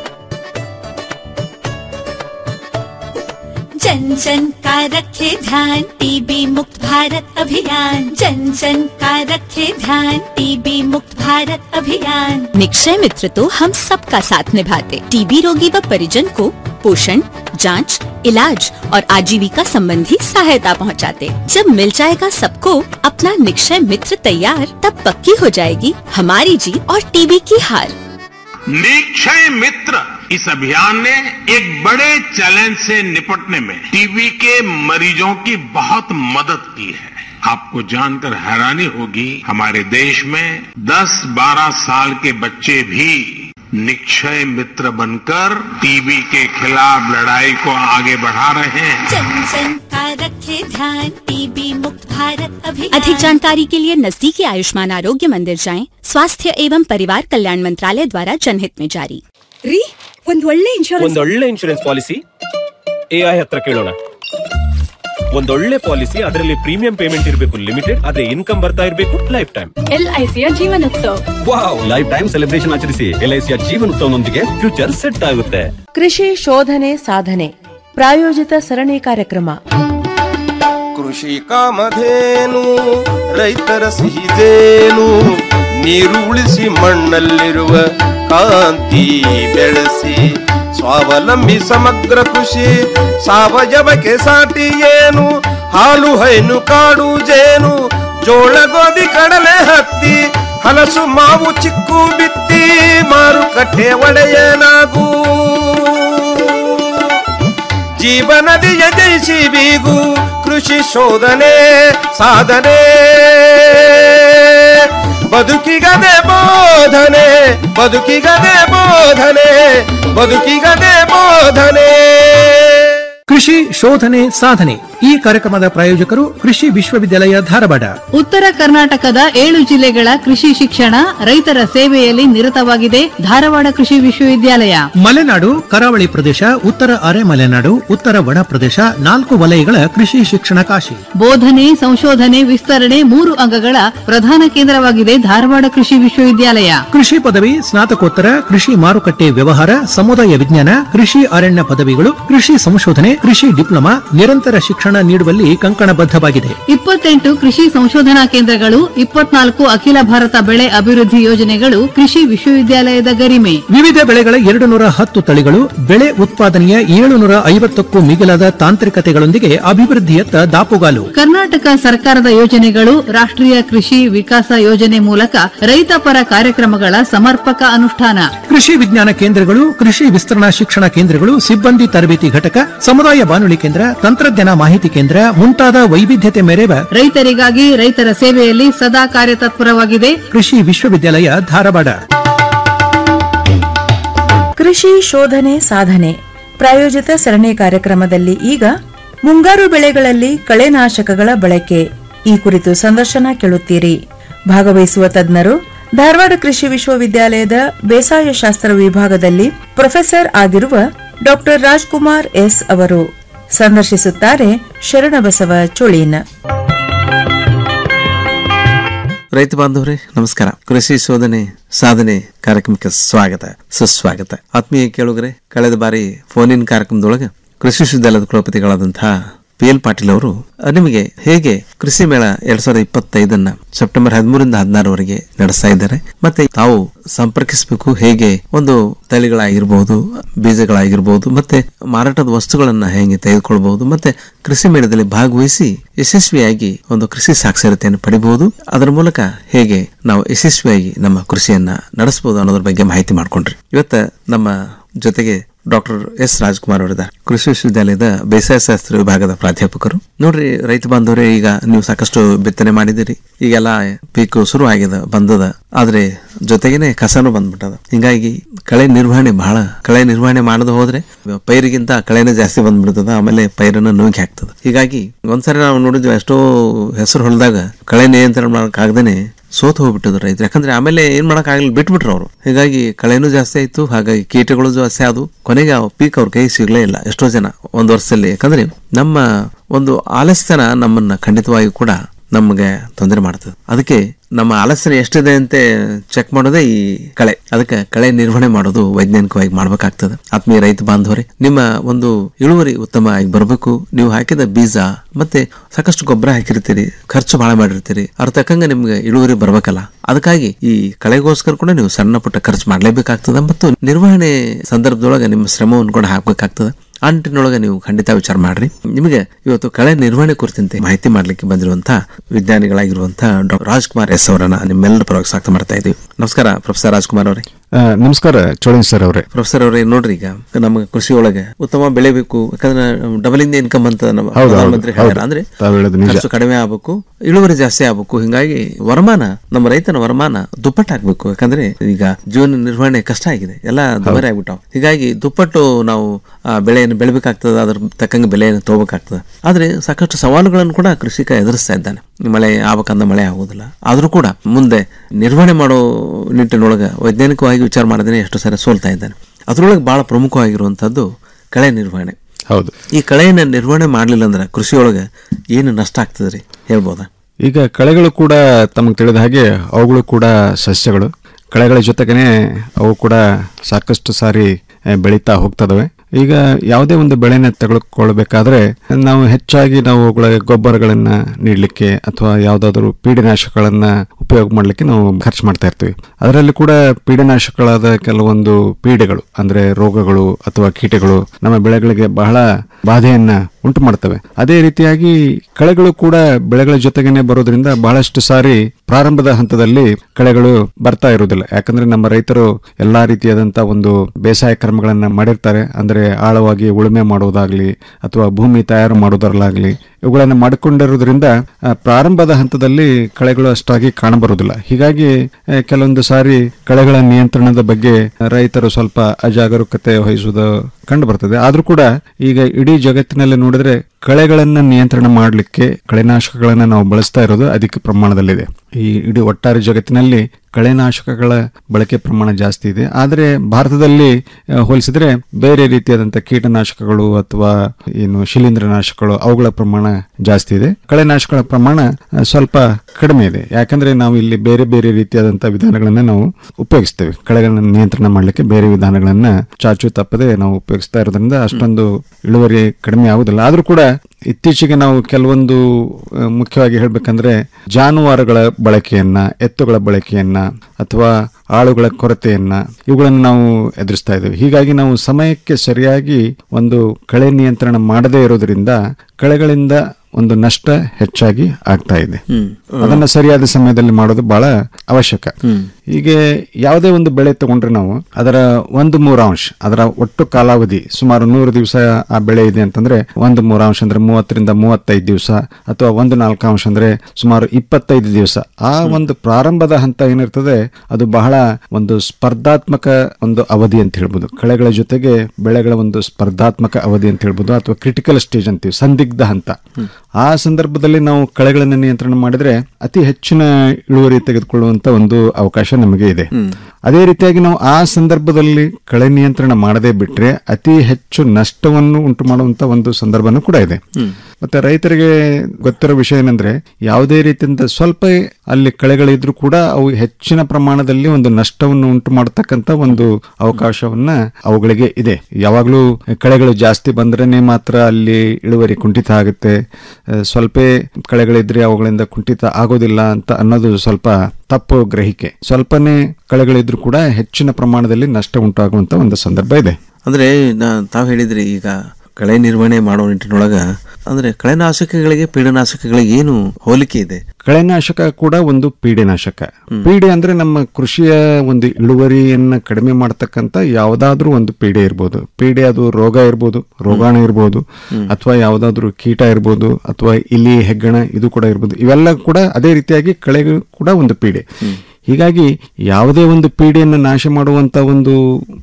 जन जन का रखे ध्यान टीबी मुक्त भारत अभियान जन जन का रखे ध्यान टीबी मुक्त भारत अभियान निक्षय मित्र तो हम सबका साथ निभाते टीबी रोगी व परिजन को पोषण जांच, इलाज और आजीविका संबंधी सहायता पहुंचाते। जब मिल जाएगा सबको अपना निक्षय मित्र तैयार तब पक्की हो जाएगी हमारी जीत और टीबी की हार निक्षय मित्र इस अभियान ने एक बड़े चैलेंज से निपटने में टीबी के मरीजों की बहुत मदद की है आपको जानकर हैरानी होगी हमारे देश में 10-12 साल के बच्चे भी निक्षय मित्र बनकर टीबी के खिलाफ लड़ाई को आगे बढ़ा रहे हैं जन जन का रखे ध्यान टीबी मुक्त भारत अभियान अधिक जानकारी के लिए नजदीकी आयुष्मान आरोग्य मंदिर जाएं स्वास्थ्य एवं परिवार कल्याण मंत्रालय द्वारा जनहित में जारी ರೀ ಒಂದ್ ಒಳ್ಳೆ ಇನ್ಶೂರೆನ್ಸ್ ಒಂದೊಳ್ಳೆ ಇನ್ಶೂರೆನ್ಸ್ ಪಾಲಿಸಿ ಎಐ ಹತ್ರ ಕೇಳೋಣ ಒಂದೊಳ್ಳೆ ಪಾಲಿಸಿ ಅದರಲ್ಲಿ ಪ್ರೀಮಿಯಂ ಪೇಮೆಂಟ್ ಇರಬೇಕು ಲಿಮಿಟೆಡ್ ಅದೇ ಇನ್ಕಮ್ ಬರ್ತಾ ಇರಬೇಕು ಲೈಫ್ ಟೈಮ್ ಎಲ್ಐಸಿಯ Jeevan Utsav wow life time celebration ಆಚರಿಸಿ ಎಲ್ಐಸಿಯ ಜೀವನೋತ್ಸವನೊಂದಿಗೆ ಫ್ಯೂಚರ್ ಸೆಟ್ ಆಗುತ್ತೆ ಕೃಷಿ ಶೋಧನೆ ಸಾಧನೆ ಪ್ರಾಯೋಜಿತ ಸರಣಿ ಕಾರ್ಯಕ್ರಮ ಕೃಷಿ ಕಾಮಧೇನು ರೈತರ ಸಿಹಿದೇನು ನೀರು ಉಳಿಸಿ ಮಣ್ಣಲ್ಲಿರುವ ಕಾಂತಿ ಬೆಳೆಸಿ ಸ್ವಾವಲಂಬಿ ಸಮಗ್ರ ಕೃಷಿ ಸಾವಯವಕ್ಕೆ ಸಾಟಿ ಏನು ಹಾಲು ಹೈನು ಕಾಡು ಜೇನು ಜೋಳ ಗೋಧಿ ಕಡಲೆ ಹತ್ತಿ ಹಲಸು ಮಾವು ಚಿಕ್ಕು ಬಿತ್ತಿ ಮಾರುಕಟ್ಟೆ ಒಡೆಯನಾಗೂ ಜೀವನದಿಯ ಜಯಿಸಿ ಬೀಗು ಕೃಷಿ ಶೋಧನೆ ಸಾಧನೆ ಬದುಕಿಗದೆ ಬೋಧನೆ ಬದುಕಿಗದೆ ಬೋಧನೆ ಬದುಕಿಗದೆ ಬೋಧನೆ ಕೃಷಿ ಶೋಧನೆ ಸಾಧನೆ ಈ ಕಾರ್ಯಕ್ರಮದ ಪ್ರಾಯೋಜಕರು ಕೃಷಿ ವಿಶ್ವವಿದ್ಯಾಲಯ ಧಾರವಾಡ ಉತ್ತರ ಕರ್ನಾಟಕದ ಏಳು ಜಿಲ್ಲೆಗಳ ಕೃಷಿ ಶಿಕ್ಷಣ ರೈತರ ಸೇವೆಯಲ್ಲಿ ನಿರತವಾಗಿದೆ ಧಾರವಾಡ ಕೃಷಿ ವಿಶ್ವವಿದ್ಯಾಲಯ ಮಲೆನಾಡು ಕರಾವಳಿ ಪ್ರದೇಶ ಉತ್ತರ ಅರೆ ಮಲೆನಾಡು ಉತ್ತರ ಒಣ ಪ್ರದೇಶ ನಾಲ್ಕು ವಲಯಗಳ ಕೃಷಿ ಶಿಕ್ಷಣ ಕಾಶಿ ಬೋಧನೆ ಸಂಶೋಧನೆ ವಿಸ್ತರಣೆ ಮೂರು ಅಂಗಗಳ ಪ್ರಧಾನ ಕೇಂದ್ರವಾಗಿದೆ ಧಾರವಾಡ ಕೃಷಿ ವಿಶ್ವವಿದ್ಯಾಲಯ ಕೃಷಿ ಪದವಿ ಸ್ನಾತಕೋತ್ತರ ಕೃಷಿ ಮಾರುಕಟ್ಟೆ ವ್ಯವಹಾರ ಸಮುದಾಯ ವಿಜ್ಞಾನ ಕೃಷಿ ಅರಣ್ಯ ಪದವಿಗಳು ಕೃಷಿ ಸಂಶೋಧನೆ ಕೃಷಿ ಡಿಪ್ಲೊಮಾ ನಿರಂತರ ಶಿಕ್ಷಣ ನೀಡುವಲ್ಲಿ ಕಂಕಣಬದ್ಧವಾಗಿದೆ ಇಪ್ಪತ್ತೆಂಟು ಕೃಷಿ ಸಂಶೋಧನಾ ಕೇಂದ್ರಗಳು ಇಪ್ಪತ್ನಾಲ್ಕು ಅಖಿಲ ಭಾರತ ಬೆಳೆ ಅಭಿವೃದ್ಧಿ ಯೋಜನೆಗಳು ಕೃಷಿ ವಿಶ್ವವಿದ್ಯಾಲಯದ ಗರಿಮೆ ವಿವಿಧ ಬೆಳೆಗಳ ಎರಡು ನೂರ ಹತ್ತು ತಳಿಗಳು ಬೆಳೆ ಉತ್ಪಾದನೆಯ ಏಳುನೂರ ಐವತ್ತಕ್ಕೂ ಮಿಗಿಲಾದ ತಾಂತ್ರಿಕತೆಗಳೊಂದಿಗೆ ಅಭಿವೃದ್ಧಿಯತ್ತ ದಾಪುಗಾಲು ಕರ್ನಾಟಕ ಸರ್ಕಾರದ ಯೋಜನೆಗಳು ರಾಷ್ಟ್ರೀಯ ಕೃಷಿ ವಿಕಾಸ ಯೋಜನೆ ಮೂಲಕ ರೈತ ಪರ ಕಾರ್ಯಕ್ರಮಗಳ ಸಮರ್ಪಕ ಅನುಷ್ಠಾನ ಕೃಷಿ ವಿಜ್ಞಾನ ಕೇಂದ್ರಗಳು ಕೃಷಿ ವಿಸ್ತರಣಾ ಶಿಕ್ಷಣ ಕೇಂದ್ರಗಳು ಸಿಬ್ಬಂದಿ ತರಬೇತಿ ಘಟಕ ಸಮುದಾಯ ಬಾನುಲಿ ಕೇಂದ್ರ ತಂತ್ರಜ್ಞಾನ ಮಾಹಿತಿ ಕೇಂದ್ರ ಮುಂತಾದ ವೈವಿಧ್ಯತೆ ಮೆರೆವ ರೈತರಿಗಾಗಿ ರೈತರ ಸೇವೆಯಲ್ಲಿ ಸದಾ ಕಾರ್ಯತತ್ಪರವಾಗಿದೆ ಕೃಷಿ ವಿಶ್ವವಿದ್ಯಾಲಯ ಧಾರವಾಡ ಕೃಷಿ ಶೋಧನೆ ಸಾಧನೆ ಪ್ರಾಯೋಜಿತ ಸರಣಿ ಕಾರ್ಯಕ್ರಮದಲ್ಲಿ ಈಗ ಮುಂಗಾರು ಬೆಳೆಗಳಲ್ಲಿ ಕಳೆನಾಶಕಗಳ ಬಳಕೆ ಈ ಕುರಿತು ಸಂದರ್ಶನ ಕೇಳುತ್ತೀರಿ ಭಾಗವಹಿಸುವ ತಜ್ಞರು ಧಾರವಾಡ ಕೃಷಿ ವಿಶ್ವವಿದ್ಯಾಲಯದ ಬೇಸಾಯ ಶಾಸ್ತ್ರ ವಿಭಾಗದಲ್ಲಿ ಪ್ರೊಫೆಸರ್ ಆಗಿರುವ ಡಾಕ್ಟರ್ ರಾಜ್ಕುಮಾರ್ ಎಸ್ ಅವರು ಸಂದರ್ಶಿಸುತ್ತಾರೆ ಶರಣಬಸವ ಚೋಳೀನ್ ರೈತ ಬಾಂಧವರೇ ನಮಸ್ಕಾರ ಕೃಷಿ ಶೋಧನೆ ಸಾಧನೆ ಕಾರ್ಯಕ್ರಮಕ್ಕೆ ಸ್ವಾಗತ ಸುಸ್ವಾಗತ ಆತ್ಮೀಯ ಕೇಳುಗರೆ ಕಳೆದ ಬಾರಿ ಫೋನಿನ್ ಕಾರ್ಯಕ್ರಮದೊಳಗೆ ಕೃಷಿ ವಿಶ್ವವಿದ್ಯಾಲಯದ ಕುಲಪತಿಗಳಾದಂತಹ ಪಿ ಎಲ್ ಪಾಟೀಲ್ ಅವರು ನಿಮಗೆ ಹೇಗೆ ಕೃಷಿ ಮೇಳ ಎರಡ್ ಸಾವಿರದ ಇಪ್ಪತ್ತೈದನ್ನ ಸೆಪ್ಟೆಂಬರ್ ಹದಿಮೂರಿಂದ ಹದಿನಾರವರೆಗೆ ನಡೆಸ್ತಾ ಇದ್ದಾರೆ ಮತ್ತೆ ತಾವು ಸಂಪರ್ಕಿಸಬೇಕು ಹೇಗೆ ಒಂದು ತಳಿಗಳಾಗಿರ್ಬಹುದು ಬೀಜಗಳಾಗಿರ್ಬಹುದು ಮತ್ತೆ ಮಾರಾಟದ ವಸ್ತುಗಳನ್ನ ಹೇಗೆ ತೆಗೆದುಕೊಳ್ಬಹುದು ಮತ್ತೆ ಕೃಷಿ ಮೇಳದಲ್ಲಿ ಭಾಗವಹಿಸಿ ಯಶಸ್ವಿಯಾಗಿ ಒಂದು ಕೃಷಿ ಸಾಕ್ಷರತೆಯನ್ನು ಪಡಿಬಹುದು ಅದರ ಮೂಲಕ ಹೇಗೆ ನಾವು ಯಶಸ್ವಿಯಾಗಿ ನಮ್ಮ ಕೃಷಿಯನ್ನ ನಡೆಸಬಹುದು ಅನ್ನೋದ್ರ ಬಗ್ಗೆ ಮಾಹಿತಿ ಮಾಡ್ಕೊಂಡ್ರಿ ಇವತ್ತ ನಮ್ಮ ಜೊತೆಗೆ ಡಾಕ್ಟರ್ ಎಸ್ ರಾಜ್ಕುಮಾರ್ ಅವರಿದ್ದಾರೆ ಕೃಷಿ ವಿಶ್ವವಿದ್ಯಾಲಯದ ಬೇಸಾಯ ಶಾಸ್ತ್ರ ವಿಭಾಗದ ಪ್ರಾಧ್ಯಾಪಕರು ನೋಡ್ರಿ ರೈತ ಬಾಂಧವರೇ ಈಗ ನೀವು ಸಾಕಷ್ಟು ಬಿತ್ತನೆ ಮಾಡಿದಿರಿ ಈಗೆಲ್ಲ ಪೀಕು ಶುರು ಆಗಿದೆ ಬಂದದ ಆದ್ರೆ ಜೊತೆಗೇನೆ ಕಸನು ಬಂದ್ಬಿಟ್ಟದ ಹಿಂಗಾಗಿ ಕಳೆ ನಿರ್ವಹಣೆ ಬಹಳ ಕಳೆ ನಿರ್ವಹಣೆ ಮಾಡದೆ ಹೋದ್ರೆ ಪೈರಿಗಿಂತ ಕಳೆನೇ ಜಾಸ್ತಿ ಬಂದ್ಬಿಡ್ತದ ಆಮೇಲೆ ಪೈರನ್ನ ನುಗ್ಗಿ ಹಾಕ್ತದ ಹೀಗಾಗಿ ಒಂದ್ಸರಿ ನಾವು ನೋಡಿದ್ವಿ ಎಷ್ಟೋ ಹೆಸರು ಹೊಲದಾಗ ಕಳೆ ನಿಯಂತ್ರಣ ಮಾಡಕ್ ಆಗದೇನೆ ಸೋತ್ ಹೋಗ್ಬಿಟ್ಟಿದ್ರು ರೈತರು ಯಾಕಂದ್ರೆ ಆಮೇಲೆ ಏನ್ ಮಾಡಕ್ ಆಗಲಿ ಬಿಟ್ಬಿಟ್ರು ಅವರು ಹೀಗಾಗಿ ಕಳೆನೂ ಜಾಸ್ತಿ ಆಯ್ತು ಹಾಗಾಗಿ ಕೀಟಗಳು ಜಾಸ್ತಿ ಆದವು ಕೊನೆಗೆ ಆ ಪೀಕ್ ಅವ್ರ ಕೈ ಸಿಗ್ಲೇ ಇಲ್ಲ ಎಷ್ಟೋ ಜನ ಒಂದ್ ವರ್ಷದಲ್ಲಿ ಯಾಕಂದ್ರೆ ನಮ್ಮ ಒಂದು ಆಲಸ್ಯನ ನಮ್ಮನ್ನ ಖಂಡಿತವಾಗಿ ಕೂಡ ನಮಗೆ ತೊಂದರೆ ಮಾಡ್ತದೆ ಅದಕ್ಕೆ ನಮ್ಮ ಆಲಸ್ಯ ಎಷ್ಟಿದೆ ಅಂತ ಚೆಕ್ ಮಾಡೋದೇ ಈ ಕಳೆ ಅದಕ್ಕೆ ಕಳೆ ನಿರ್ವಹಣೆ ಮಾಡೋದು ವೈಜ್ಞಾನಿಕವಾಗಿ ಮಾಡ್ಬೇಕಾಗ್ತದೆ ಆತ್ಮೀಯ ರೈತ ಬಾಂಧವರೇ ನಿಮ್ಮ ಒಂದು ಇಳುವರಿ ಉತ್ತಮ ಆಗಿ ಬರಬೇಕು ನೀವು ಹಾಕಿದ ಬೀಜ ಮತ್ತೆ ಸಾಕಷ್ಟು ಗೊಬ್ಬರ ಹಾಕಿರ್ತೀರಿ ಖರ್ಚು ಬಹಳ ಮಾಡಿರ್ತೀರಿ ಅದ್ರ ತಕ್ಕಂಗೆ ನಿಮ್ಗೆ ಇಳುವರಿ ಬರ್ಬೇಕಲ್ಲ ಅದಕ್ಕಾಗಿ ಈ ಕಳೆಗೋಸ್ಕರ ಕೂಡ ನೀವು ಸಣ್ಣ ಪುಟ್ಟ ಖರ್ಚು ಮಾಡ್ಲೇಬೇಕಾಗ್ತದೆ ಮತ್ತು ನಿರ್ವಹಣೆ ಸಂದರ್ಭದೊಳಗೆ ನಿಮ್ಮ ಶ್ರಮವನ್ನು ಕೂಡ ಹಾಕ್ಬೇಕಾಗ್ತದೆ ಆ ನಿಟ್ಟಿನೊಳಗೆ ನೀವು ಖಂಡಿತ ವಿಚಾರ ಮಾಡ್ರಿ ನಿಮಗೆ ಇವತ್ತು ಕಳೆ ನಿರ್ವಹಣೆ ಕುರಿತಂತೆ ಮಾಹಿತಿ ಮಾಡ್ಲಿಕ್ಕೆ ಬಂದಿರುವಂತಹ ವಿಜ್ಞಾನಿಗಳಾಗಿರುವಂತಹ ಡಾಕ್ಟರ್ ರಾಜ್ಕುಮಾರ್ ಎಸ್ ಅವರನ್ನ ನಿಮ್ಮೆಲ್ಲರ ಪರವಾಗಿ ಸ್ವಾಗತ ಮಾಡ್ತಾ ಇದ್ದೀವಿ ನಮಸ್ಕಾರ ಪ್ರೊಫೆಸರ್ ರಾಜ್ಕುಮಾರ್ ಅವರೇ ಆ, ನಮಸ್ಕಾರ ಚೋಳನ್ ಸರ್ ಅವರೇ ಪ್ರೊಫೆಸರ್ ಅವರೇ ನೋಡ್ರಿ ಈಗ ನಮ್ಮ ಕೃಷಿ ಒಳಗೆ ಉತ್ತಮ ಬೆಳೆಬೇಕು ಯಾಕಂದ್ರೆ ಡಬಲಿಂಗ್ ಇನ್ಕಮ್ ಅಂತ ನಮ್ಮ ಹೌದು, ಹೌದು, ಪ್ರಧಾನಮಂತ್ರಿ ಹೇಳ್ಯಾರ ಹೌದು. ಅಂದ್ರೆ ತಾವು ಹೇಳೋದು ನಿಜ. ಖರ್ಚು ಕಡಿಮೆ ಆಗ್ಬೇಕು ಇಳುವರಿ ಜಾಸ್ತಿ ಆಗ್ಬೇಕು ಹಿಂಗಾಗಿ ವರಮಾನ ನಮ್ಮ ರೈತನ ವರಮಾನ ದುಪ್ಪಟ್ಟು ಆಗ್ಬೇಕು ಯಾಕಂದ್ರೆ ಈಗ ಜೀವನ ನಿರ್ವಹಣೆ ಕಷ್ಟ ಆಗಿದೆ ಎಲ್ಲ ದುಬಾರಿ ಆಗ್ಬಿಟ್ಟಾವ ಹೀಗಾಗಿ ದುಪ್ಪಟ್ಟು ನಾವು ಆ ಬೆಳೆಯನ್ನು ಬೆಳಿಬೇಕಾಗ್ತದೆ ಅದ್ರ ತಕ್ಕಂಗೆ ಬೆಲೆಯನ್ನು ತಗೋಬೇಕಾಗ್ತದೆ ಆದ್ರೆ ಸಾಕಷ್ಟು ಸವಾಲುಗಳನ್ನು ಕೂಡ ಕೃಷಿಕ ಎದುರಿಸ್ತಾ ಇದ್ದಾನೆ ಮಳೆ ಆಗ್ಬೇಕಂದ ಮಳೆ ಆಗೋದಿಲ್ಲ ಆದ್ರೂ ಕೂಡ ಮುಂದೆ ನಿರ್ವಹಣೆ ಮಾಡೋ ನಿಟ್ಟಿನೊಳಗೆ ವೈಜ್ಞಾನಿಕವಾಗಿ ವಿಚಾರ ಮಾಡದೇನೆ ಎಷ್ಟು ಸಾರಿ ಸೋಲ್ತಾ ಇದ್ದಾನೆ ಅದ್ರೊಳಗೆ ಬಹಳ ಪ್ರಮುಖವಾಗಿರುವಂತದ್ದು ಕಳೆ ನಿರ್ವಹಣೆ ಹೌದು ಈ ಕಳೆಯನ್ನ ನಿರ್ವಹಣೆ ಮಾಡ್ಲಿಲ್ಲ ಅಂದ್ರೆ ಕೃಷಿಯೊಳಗೆ ಏನು ನಷ್ಟ ಆಗ್ತದೆ ರೀ ಹೇಳ್ಬೋದಾ ಈಗ ಕಳೆಗಳು ಕೂಡ ತಮಗೆ ತಿಳಿದ ಹಾಗೆ ಅವುಗಳು ಕೂಡ ಸಸ್ಯಗಳು ಕಳೆಗಳ ಜೊತೆಗೇನೆ ಅವು ಕೂಡ ಸಾಕಷ್ಟು ಸಾರಿ ಆ, ಬೆಳೀತಾ ಹೋಗ್ತದವೆ ಈಗ ಯಾವುದೇ ಒಂದು ಬೆಳೆನ ತೆಗೆದುಕೊಳ್ಬೇಕಾದ್ರೆ ನಾವು ಹೆಚ್ಚಾಗಿ ನಾವು ಅವುಗಳ ಗೊಬ್ಬರಗಳನ್ನ ನೀಡಲಿಕ್ಕೆ ಅಥವಾ ಯಾವುದಾದ್ರೂ ಪೀಡನಾಶಕಗಳನ್ನ ಉಪಯೋಗ ಮಾಡಲಿಕ್ಕೆ ನಾವು ಖರ್ಚು ಮಾಡ್ತಾ ಇರ್ತೀವಿ ಅದರಲ್ಲಿ ಕೂಡ ಪೀಡನಾಶಕಗಳಾದ ಕೆಲವೊಂದು ಪೀಡೆಗಳು ಅಂದ್ರೆ ರೋಗಗಳು ಅಥವಾ ಕೀಟಗಳು ನಮ್ಮ ಬೆಳೆಗಳಿಗೆ ಬಹಳ ಬಾಧೆಯನ್ನ ಉಂಟು ಮಾಡ್ತವೆ ಅದೇ ರೀತಿಯಾಗಿ ಕಳೆಗಳು ಕೂಡ ಬೆಳೆಗಳ ಜೊತೆಗೇನೆ ಬರೋದ್ರಿಂದ ಬಹಳಷ್ಟು ಸಾರಿ ಪ್ರಾರಂಭದ ಹಂತದಲ್ಲಿ ಕಳೆಗಳು ಬರ್ತಾ ಇರುವುದಿಲ್ಲ ಯಾಕಂದ್ರೆ ನಮ್ಮ ರೈತರು ಎಲ್ಲಾ ರೀತಿಯಾದಂತ ಒಂದು ಬೇಸಾಯ ಕ್ರಮಗಳನ್ನ ಮಾಡಿರ್ತಾರೆ ಅಂದ್ರೆ ಆಳವಾಗಿ ಉಳುಮೆ ಮಾಡುವುದಾಗ್ಲಿ ಅಥವಾ ಭೂಮಿ ತಯಾರು ಮಾಡುವುದರಲ್ಲಾಗ್ಲಿ ಇವುಗಳನ್ನು ಮಾಡಿಕೊಂಡಿರುವುದರಿಂದ ಆ, ಪ್ರಾರಂಭದ ಹಂತದಲ್ಲಿ ಕಳೆಗಳು ಅಷ್ಟಾಗಿ ಕಾಣಬರುವುದಿಲ್ಲ ಹೀಗಾಗಿ ಆ, ಕೆಲವೊಂದು ಸಾರಿ ಕಳೆಗಳ ನಿಯಂತ್ರಣದ ಬಗ್ಗೆ ರೈತರು ಸ್ವಲ್ಪ ಅಜಾಗರೂಕತೆ ವಹಿಸುವುದು ಕಂಡು ಬರ್ತದೆ ಆದ್ರೂ ಕೂಡ ಈಗ ಇಡೀ ಜಗತ್ತಿನಲ್ಲಿ ನೋಡಿದ್ರೆ ಕಳೆಗಳನ್ನ ನಿಯಂತ್ರಣ ಮಾಡಲಿಕ್ಕೆ ಕಳೆನಾಶಕಗಳನ್ನ ನಾವು ಬಳಸ್ತಾ ಇರೋದು ಅಧಿಕ ಪ್ರಮಾಣದಲ್ಲಿದೆ ಈ ಇಡೀ ಒಟ್ಟಾರೆ ಜಗತ್ತಿನಲ್ಲಿ ಕಳೆನಾಶಕಗಳ ಬಳಕೆ ಪ್ರಮಾಣ ಜಾಸ್ತಿ ಇದೆ ಆದರೆ ಭಾರತದಲ್ಲಿ ಆ, ಹೋಲಿಸಿದ್ರೆ ಬೇರೆ ರೀತಿಯಾದಂಥ ಕೀಟನಾಶಕಗಳು ಅಥವಾ ಏನು ಶಿಲೀಂಧ್ರನಾಶಕಗಳು ಅವುಗಳ ಪ್ರಮಾಣ ಜಾಸ್ತಿ ಇದೆ ಕಳೆನಾಶಕಗಳ ಪ್ರಮಾಣ ಆ, ಸ್ವಲ್ಪ ಕಡಿಮೆ ಇದೆ ಯಾಕಂದ್ರೆ ನಾವು ಇಲ್ಲಿ ಬೇರೆ ಬೇರೆ ರೀತಿಯಾದಂಥ ವಿಧಾನಗಳನ್ನ ನಾವು ಉಪಯೋಗಿಸ್ತೇವೆ ಕಳೆಗಳನ್ನ ನಿಯಂತ್ರಣ ಮಾಡಲಿಕ್ಕೆ ಬೇರೆ ವಿಧಾನಗಳನ್ನ ಚಾಚು ತಪ್ಪದೆ ನಾವು ಉಪಯೋಗಿಸ್ತಾ ಇರೋದ್ರಿಂದ ಅಷ್ಟೊಂದು ಇಳುವರಿ ಕಡಿಮೆ ಆಗುದಿಲ್ಲ ಆದ್ರೂ ಕೂಡ ಇತ್ತೀಚೆಗೆ ನಾವು ಕೆಲವೊಂದು ಆ, ಮುಖ್ಯವಾಗಿ ಹೇಳ್ಬೇಕಂದ್ರೆ ಜಾನುವಾರುಗಳ ಬಳಕೆಯನ್ನ ಎತ್ತುಗಳ ಬಳಕೆಯನ್ನ ಅಥವಾ ಆಳುಗಳ ಕೊರತೆಯನ್ನ ಇವುಗಳನ್ನು ನಾವು ಎದುರಿಸ್ತಾ ಇದ್ದೇವೆ ಹೀಗಾಗಿ ನಾವು ಸಮಯಕ್ಕೆ ಸರಿಯಾಗಿ ಒಂದು ಕಳೆ ನಿಯಂತ್ರಣ ಮಾಡದೇ ಇರೋದ್ರಿಂದ ಕಳೆಗಳಿಂದ ಒಂದು ನಷ್ಟ ಹೆಚ್ಚಾಗಿ ಆಗ್ತಾ ಇದೆ ಅದನ್ನ ಸರಿಯಾದ ಸಮಯದಲ್ಲಿ ಮಾಡೋದು ಬಹಳ ಅವಶ್ಯಕ ಹೀಗೆ ಯಾವುದೇ ಒಂದು ಬೆಳೆ ತಗೊಂಡ್ರೆ ನಾವು ಅದರ ಒಂದು ಮೂರಾಂಶ ಅದರ ಒಟ್ಟು ಕಾಲಾವಧಿ ಸುಮಾರು ನೂರು ದಿವಸ ಆ ಬೆಳೆ ಇದೆ ಅಂತಂದ್ರೆ ಒಂದು ಮೂರಾಂಶ ಅಂದ್ರೆ ಮೂವತ್ತರಿಂದ ಮೂವತ್ತೈದು ದಿವಸ ಅಥವಾ ಒಂದು ನಾಲ್ಕಾಂಶ ಅಂದ್ರೆ ಸುಮಾರು ಇಪ್ಪತ್ತೈದು ದಿವಸ ಆ ಒಂದು ಪ್ರಾರಂಭದ ಹಂತ ಏನಿರ್ತದೆ ಅದು ಬಹಳ ಒಂದು ಸ್ಪರ್ಧಾತ್ಮಕ ಒಂದು ಅವಧಿ ಅಂತ ಹೇಳ್ಬೋದು ಕಳೆಗಳ ಜೊತೆಗೆ ಬೆಳೆಗಳ ಒಂದು ಸ್ಪರ್ಧಾತ್ಮಕ ಅವಧಿ ಅಂತ ಹೇಳ್ಬೋದು ಅಥವಾ ಕ್ರಿಟಿಕಲ್ ಸ್ಟೇಜ್ ಅಂತೀವಿ ಸಂದಿಗ್ಧ ಹಂತ ಆ ಸಂದರ್ಭದಲ್ಲಿ ನಾವು ಕಳೆಗಳನ್ನು ನಿಯಂತ್ರಣ ಮಾಡಿದ್ರೆ ಅತಿ ಹೆಚ್ಚಿನ ಇಳುವರಿ ತೆಗೆದುಕೊಳ್ಳುವಂತ ಒಂದು ಅವಕಾಶ ನಮಗೆ ಇದೆ ಅದೇ ರೀತಿಯಾಗಿ ನಾವು ಆ ಸಂದರ್ಭದಲ್ಲಿ ಕಳೆ ನಿಯಂತ್ರಣ ಮಾಡದೇ ಬಿಟ್ರೆ ಅತಿ ಹೆಚ್ಚು ನಷ್ಟವನ್ನು ಉಂಟು ಮಾಡುವಂತ ಒಂದು ಸಂದರ್ಭನೂ ಕೂಡ ಇದೆ ಮತ್ತೆ ರೈತರಿಗೆ ಗೊತ್ತಿರೋ ವಿಷಯ ಏನಂದ್ರೆ ಯಾವುದೇ ರೀತಿಯಿಂದ ಸ್ವಲ್ಪ ಅಲ್ಲಿ ಕಳೆಗಳಿದ್ರೂ ಕೂಡ ಅವು ಹೆಚ್ಚಿನ ಪ್ರಮಾಣದಲ್ಲಿ ಒಂದು ನಷ್ಟವನ್ನು ಉಂಟು ಮಾಡತಕ್ಕಂತ ಒಂದು ಅವಕಾಶವನ್ನ ಅವುಗಳಿಗೆ ಇದೆ ಯಾವಾಗಲೂ ಕಳೆಗಳು ಜಾಸ್ತಿ ಬಂದ್ರೇನೆ ಮಾತ್ರ ಅಲ್ಲಿ ಇಳುವರಿ ಕುಂಠಿತ ಆಗುತ್ತೆ ಆ, ಸ್ವಲ್ಪ ಕಳೆಗಳಿದ್ರೆ ಅವುಗಳಿಂದ ಕುಂಠಿತ ಆಗೋದಿಲ್ಲ ಅಂತ ಅನ್ನೋದು ಸ್ವಲ್ಪ ತಪ್ಪು ಗ್ರಹಿಕೆ ಸ್ವಲ್ಪನೇ ಕಳೆಗಳಿದ್ರೂ ಕೂಡ ಹೆಚ್ಚಿನ ಪ್ರಮಾಣದಲ್ಲಿ ನಷ್ಟ ಉಂಟಾಗುವಂತ ಒಂದು ಸಂದರ್ಭ ಇದೆ ಅಂದ್ರೆ ನಾ- ತಾವ್ ಹೇಳಿದ್ರಿ ಈಗ ಕಳೆ ನಿರ್ವಹಣೆ ಮಾಡೋ ನಿಟ್ಟಿನೊಳಗ ಅಂದ್ರೆ ಕಳೆನಾಶಕಗಳಿಗೆ ಪೀಡನಾಶಕಗಳಿಗೆ ಏನು ಹೋಲಿಕೆ ಇದೆ ಕಳೆನಾಶಕ ಕೂಡ ಒಂದು ಪೀಡೆನಾಶಕ ಪೀಡೆ ಅಂದ್ರೆ ನಮ್ಮ ಕೃಷಿಯ ಒಂದು ಇಳುವರಿಯನ್ನ ಕಡಿಮೆ ಮಾಡತಕ್ಕಂತ ಯಾವ್ದಾದ್ರೂ ಒಂದು ಪೀಡೆ ಇರ್ಬೋದು ಪೀಡೆ ಅದು ರೋಗ ಇರ್ಬೋದು ರೋಗಾಣು ಇರ್ಬೋದು ಅಥವಾ ಯಾವ್ದಾದ್ರೂ ಕೀಟ ಇರ್ಬೋದು ಅಥವಾ ಇಲಿ ಹೆಗ್ಗಣ ಇದು ಕೂಡ ಇರ್ಬೋದು ಇವೆಲ್ಲ ಕೂಡ ಅದೇ ರೀತಿಯಾಗಿ ಕಳೆ ಕೂಡ ಒಂದು ಪೀಡೆ ಹೀಗಾಗಿ ಯಾವುದೇ ಒಂದು ಪೀಡೆಯನ್ನು ನಾಶ ಮಾಡುವಂತ ಒಂದು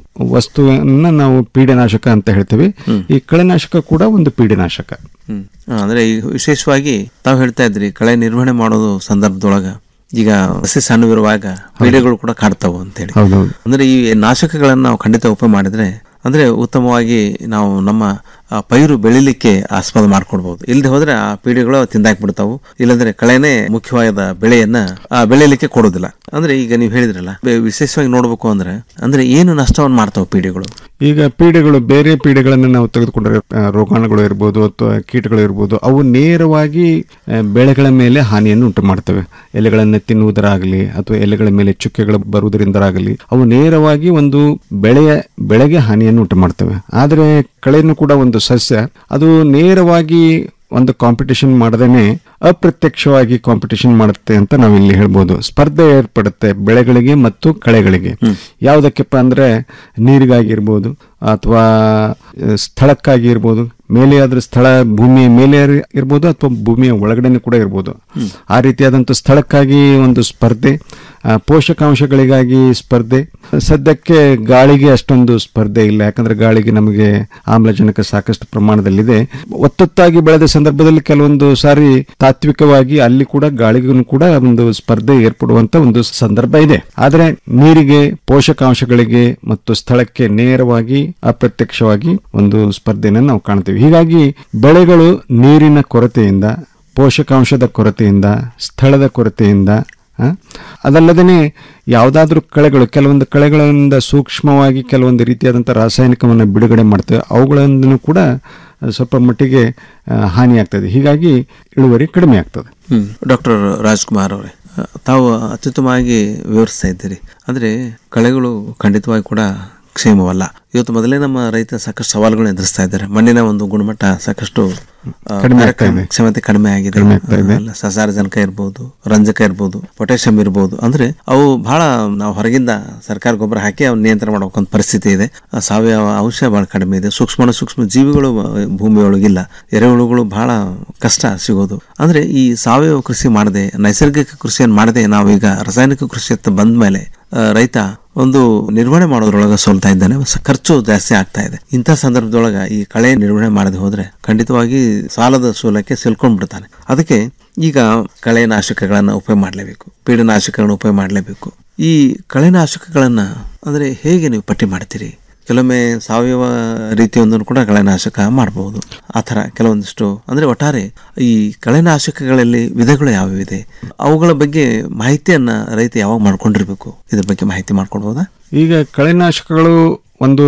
ವಸ್ತುವನ್ನ ನಾವು ಪೀಡೆನಾಶಕ ಅಂತ ಹೇಳ್ತೇವೆ ಈ ಕಳೆನಾಶಕ ಕೂಡ ಒಂದು ಪೀಡೆನಾಶಕ ಹ್ಮ್ ಆ, ಅಂದ್ರೆ ಈಗ ವಿಶೇಷವಾಗಿ ತಾವು ಹೇಳ್ತಾ ಇದ್ರಿ ಕಳೆ ನಿರ್ವಹಣೆ ಮಾಡೋದು ಸಂದರ್ಭದೊಳಗ ಈಗ ಸಸಿ ಸಣ್ಣವಿರುವಾಗ ಪೀಡೆಗಳು ಕೂಡ ಕಾಡ್ತಾವು ಅಂತೇಳಿ ಹೌದೌದು ಅಂದ್ರೆ ಈ ನಾಶಕಗಳನ್ನ ನಾವು ಖಂಡಿತ ಉಪಯೋಗ ಮಾಡಿದ್ರೆ ಅಂದ್ರೆ ಉತ್ತಮವಾಗಿ ನಾವು ನಮ್ಮ ಆ, ಪೈರು ಬೆಳಿಲಿಕ್ಕೆ ಆಸ್ಪದ ಮಾಡ್ಕೊಡ್ಬಹುದು ಇಲ್ಲದೆ ಹೋದ್ರೆ ಆ ಪೀಡೆಗಳು ತಿಂದಾಕ್ಬಿಡ್ತಾವು ಇಲ್ಲಂದ್ರೆ ಕಳೆನೇ ಮುಖ್ಯವಾದ ಬೆಳೆಯನ್ನ ಆ, ಬೆಳಿಲಿಕ್ಕೆ ಕೊಡೋದಿಲ್ಲ ಅಂದ್ರೆ ಈಗ ನೀವು ಹೇಳಿದ್ರಲ್ಲ ಬೆ- ವಿಶೇಷವಾಗಿ ನೋಡ್ಬೇಕು ಅಂದ್ರೆ ಅಂದ್ರೆ ಏನು ನಷ್ಟವನ್ನು ಮಾಡ್ತಾವೆ ಪೀಡೆಗಳು ಈಗ ಪೀಡೆಗಳು ಬೇರೆ ಪೀಡೆಗಳನ್ನು ನಾವು ತೆಗೆದುಕೊಂಡ್ರೆ ಆ, ರೋಗಾಣುಗಳು ಇರ್ಬೋದು ಅಥವಾ ಕೀಟಗಳು ಇರ್ಬೋದು ಅವು ನೇರವಾಗಿ ಆ, ಬೆಳೆಗಳ ಮೇಲೆ ಹಾನಿಯನ್ನು ಉಂಟು ಮಾಡ್ತವೆ ಎಲೆಗಳನ್ನು ತಿನ್ನುವುದರಾಗಲಿ ಅಥವಾ ಎಲೆಗಳ ಮೇಲೆ ಚುಕ್ಕೆಗಳು ಬರುವುದರಿಂದರಾಗಲಿ ಅವು ನೇರವಾಗಿ ಒಂದು ಬೆಳೆಯ ಬೆಳೆಗೆ ಹಾನಿಯನ್ನು ಉಂಟು ಮಾಡ್ತವೆ ಆದರೆ ಕಳೆಯನ್ನು ಕೂಡ ಒಂದು ಸಸ್ಯ ಅದು ನೇರವಾಗಿ ಒಂದು ಕಾಂಪಿಟಿಷನ್ ಮಾಡದೇನೆ ಅಪ್ರತ್ಯಕ್ಷವಾಗಿ ಕಾಂಪಿಟಿಷನ್ ಮಾಡುತ್ತೆ ಅಂತ ನಾವು ಇಲ್ಲಿ ಹೇಳ್ಬೋದು ಸ್ಪರ್ಧೆ ಏರ್ಪಡುತ್ತೆ ಬೆಳೆಗಳಿಗೆ ಮತ್ತು ಕಳೆಗಳಿಗೆ ಯಾವುದಕ್ಕೆಪ್ಪ ಅಂದ್ರೆ ನೀರಿಗಾಗಿರ್ಬೋದು ಅಥವಾ ಆ, ಸ್ಥಳಕ್ಕಾಗಿ ಇರ್ಬೋದು ಮೇಲೆ ಆದ್ರೆ ಸ್ಥಳ ಭೂಮಿಯ ಮೇಲೆ ಇರ್ಬೋದು ಅಥವಾ ಭೂಮಿಯ ಒಳಗಡೆನೂ ಕೂಡ ಇರ್ಬೋದು ಆ ರೀತಿಯಾದಂಥ ಸ್ಥಳಕ್ಕಾಗಿ ಒಂದು ಸ್ಪರ್ಧೆ ಆ, ಪೋಷಕಾಂಶಗಳಿಗಾಗಿ ಸ್ಪರ್ಧೆ ಸದ್ಯಕ್ಕೆ ಗಾಳಿಗೆ ಅಷ್ಟೊಂದು ಸ್ಪರ್ಧೆ ಇಲ್ಲ ಯಾಕಂದ್ರೆ ಗಾಳಿಗೆ ನಮಗೆ ಆಮ್ಲಜನಕ ಸಾಕಷ್ಟು ಪ್ರಮಾಣದಲ್ಲಿದೆ ಒತ್ತೊತ್ತಾಗಿ ಬೆಳೆದ ಸಂದರ್ಭದಲ್ಲಿ ಕೆಲವೊಂದು ಸಾರಿ ತಾತ್ವಿಕವಾಗಿ ಅಲ್ಲಿ ಕೂಡ ಗಾಳಿಗೂ ಕೂಡ ಒಂದು ಸ್ಪರ್ಧೆ ಏರ್ಪಡುವಂತ ಒಂದು ಸಂದರ್ಭ ಇದೆ ಆದರೆ ನೀರಿಗೆ ಪೋಷಕಾಂಶಗಳಿಗೆ ಮತ್ತು ಸ್ಥಳಕ್ಕೆ ನೇರವಾಗಿ ಅಪ್ರತ್ಯಕ್ಷವಾಗಿ ಒಂದು ಸ್ಪರ್ಧೆಯನ್ನು ನಾವು ಕಾಣ್ತೀವಿ ಹೀಗಾಗಿ ಬೆಳೆಗಳು ನೀರಿನ ಕೊರತೆಯಿಂದ ಪೋಷಕಾಂಶದ ಕೊರತೆಯಿಂದ ಸ್ಥಳದ ಕೊರತೆಯಿಂದ ಆ, ಅದಲ್ಲದೇ ಯಾವುದಾದ್ರೂ ಕಳೆಗಳು ಕೆಲವೊಂದು ಕಳೆಗಳಿಂದ ಸೂಕ್ಷ್ಮವಾಗಿ ಕೆಲವೊಂದು ರೀತಿಯಾದಂಥ ರಾಸಾಯನಿಕವನ್ನು ಬಿಡುಗಡೆ ಮಾಡ್ತೇವೆ ಅವುಗಳನ್ನು ಕೂಡ ಸ್ವಲ್ಪ ಮಟ್ಟಿಗೆ ಆ, ಹಾನಿಯಾಗ್ತದೆ ಹೀಗಾಗಿ ಇಳುವರಿ ಕಡಿಮೆ ಆಗ್ತದೆ ಹ್ಮ್ ಡಾಕ್ಟರ್ ರಾಜ್ಕುಮಾರ್ ಅವರೇ ಆ, ತಾವು ಅತ್ಯುತ್ತಮವಾಗಿ ವಿವರಿಸ್ತಾ ಇದ್ದೀರಿ ಅಂದ್ರೆ ಕಳೆಗಳು ಖಂಡಿತವಾಗಿ ಕೂಡ ಕ್ಷೇಮವಲ್ಲ ಇವತ್ತು ಮೊದಲೇ ನಮ್ಮ ರೈತ ಸಾಕಷ್ಟು ಸವಾಲುಗಳನ್ನು ಎದುರಿಸ್ತಾ ಇದ್ದಾರೆ ಮಣ್ಣಿನ ಒಂದು ಗುಣಮಟ್ಟ ಸಾಕಷ್ಟು ಆ, ಕಡಿಮೆ ಆಗ್ತಾ ಕಾರ್ಯಕ್ರಮ- ಇದೆ. ಕ್ಷಮತೆ ಕಡಿಮೆ ಆಗಿದೆ ಕಡಿಮೆ ಆಗ್ತಾ ಇದೆ. ಅಲ್ಲ, ಸಸಾರಜನಕ ಇರ್ಬೋದು ರಂಜಕ ಇರ್ಬೋದು ಪೊಟ್ಯಾಷಿಯಂ ಇರ್ಬೋದು ಅಂದ್ರೆ ಅವು ಬಹಳ ನಾವು ಹೊರಗಿಂದ ಸರ್ಕಾರ ಗೊಬ್ಬರ ಹಾಕಿ ಅವ್ನ ನಿಯಂತ್ರಣ ಮಾಡಬೇಕಂತ ಪರಿಸ್ಥಿತಿ ಇದೆ ಆ, ಸಾವಯವ ಅಂಶ ಬಹಳ ಕಡಿಮೆ ಇದೆ ಸೂಕ್ಷ್ಮ ಸೂಕ್ಷ್ಮ ಜೀವಿಗಳು ಆ, ಭೂಮಿಯೊಳಗಿಲ್ಲ ಎರೆಹುಳುಗಳು ಬಹಳ ಕಷ್ಟ ಸಿಗೋದು ಅಂದ್ರೆ ಈ ಸಾವಯವ ಕೃಷಿ ಮಾಡದೆ ನೈಸರ್ಗಿಕ ಕೃಷಿಯನ್ನು ಮಾಡದೆ ನಾವೀಗ ರಾಸಾಯನಿಕ ಕೃಷಿ ಹತ್ತ ಬಂದ ಮೇಲೆ ರೈತ ಒಂದು ನಿರ್ವಹಣೆ ಮಾಡೋದ್ರೊಳಗೆ ಸೋಲ್ತಾ ಇದ್ದಾನೆ ಸ- ಖರ್ಚು ಜಾಸ್ತಿ ಆಗ್ತಾ ಇದೆ ಇಂಥ ಸಂದರ್ಭದೊಳಗ ಈ ಕಳೆ ನಿರ್ವಹಣೆ ಮಾಡದೆ ಹೋದ್ರೆ ಖಂಡಿತವಾಗಿ ಸಾಲದ ಸೋಲಕ್ಕೆ ಸಿಲ್ಕೊಂಡ್ಬಿಡ್ತಾನೆ ಅದಕ್ಕೆ ಈಗ ಕಳೆನಾಶಕಗಳನ್ನು ಉಪಯೋಗ ಮಾಡಲೇಬೇಕು ಪೀಡನಾಶಕಗಳನ್ನು ಉಪಯೋಗ ಮಾಡಲೇಬೇಕು ಈ ಕಳೆನಾಶಕಗಳನ್ನ ಅಂದ್ರೆ ಹೇಗೆ ನೀವು ಪಟ್ಟಿ ಮಾಡ್ತೀರಿ ಕೆಲವೊಮ್ಮೆ ಸಾವಯವ ರೀತಿಯೊಂದನ್ನು ಕೂಡ ಕಳೆನಾಶಕ ಮಾಡಬಹುದು ಆ ಥರ ಕೆಲವೊಂದಿಷ್ಟು ಅಂದ್ರೆ ಒಟ್ಟಾರೆ ಈ ಕಳೆನಾಶಕಗಳಲ್ಲಿ ವಿಧಗಳು ಯಾವ್ಯಾವಿದೆ ಅವುಗಳ ಬಗ್ಗೆ ಮಾಹಿತಿಯನ್ನ ರೈತ ಯಾವಾಗ ಮಾಡ್ಕೊಂಡಿರ್ಬೇಕು ಇದ್ರ ಬಗ್ಗೆ ಮಾಹಿತಿ ಮಾಡ್ಕೊಡ್ಬೋದಾ ಈಗ ಕಳೆನಾಶಕಗಳು ಒಂದು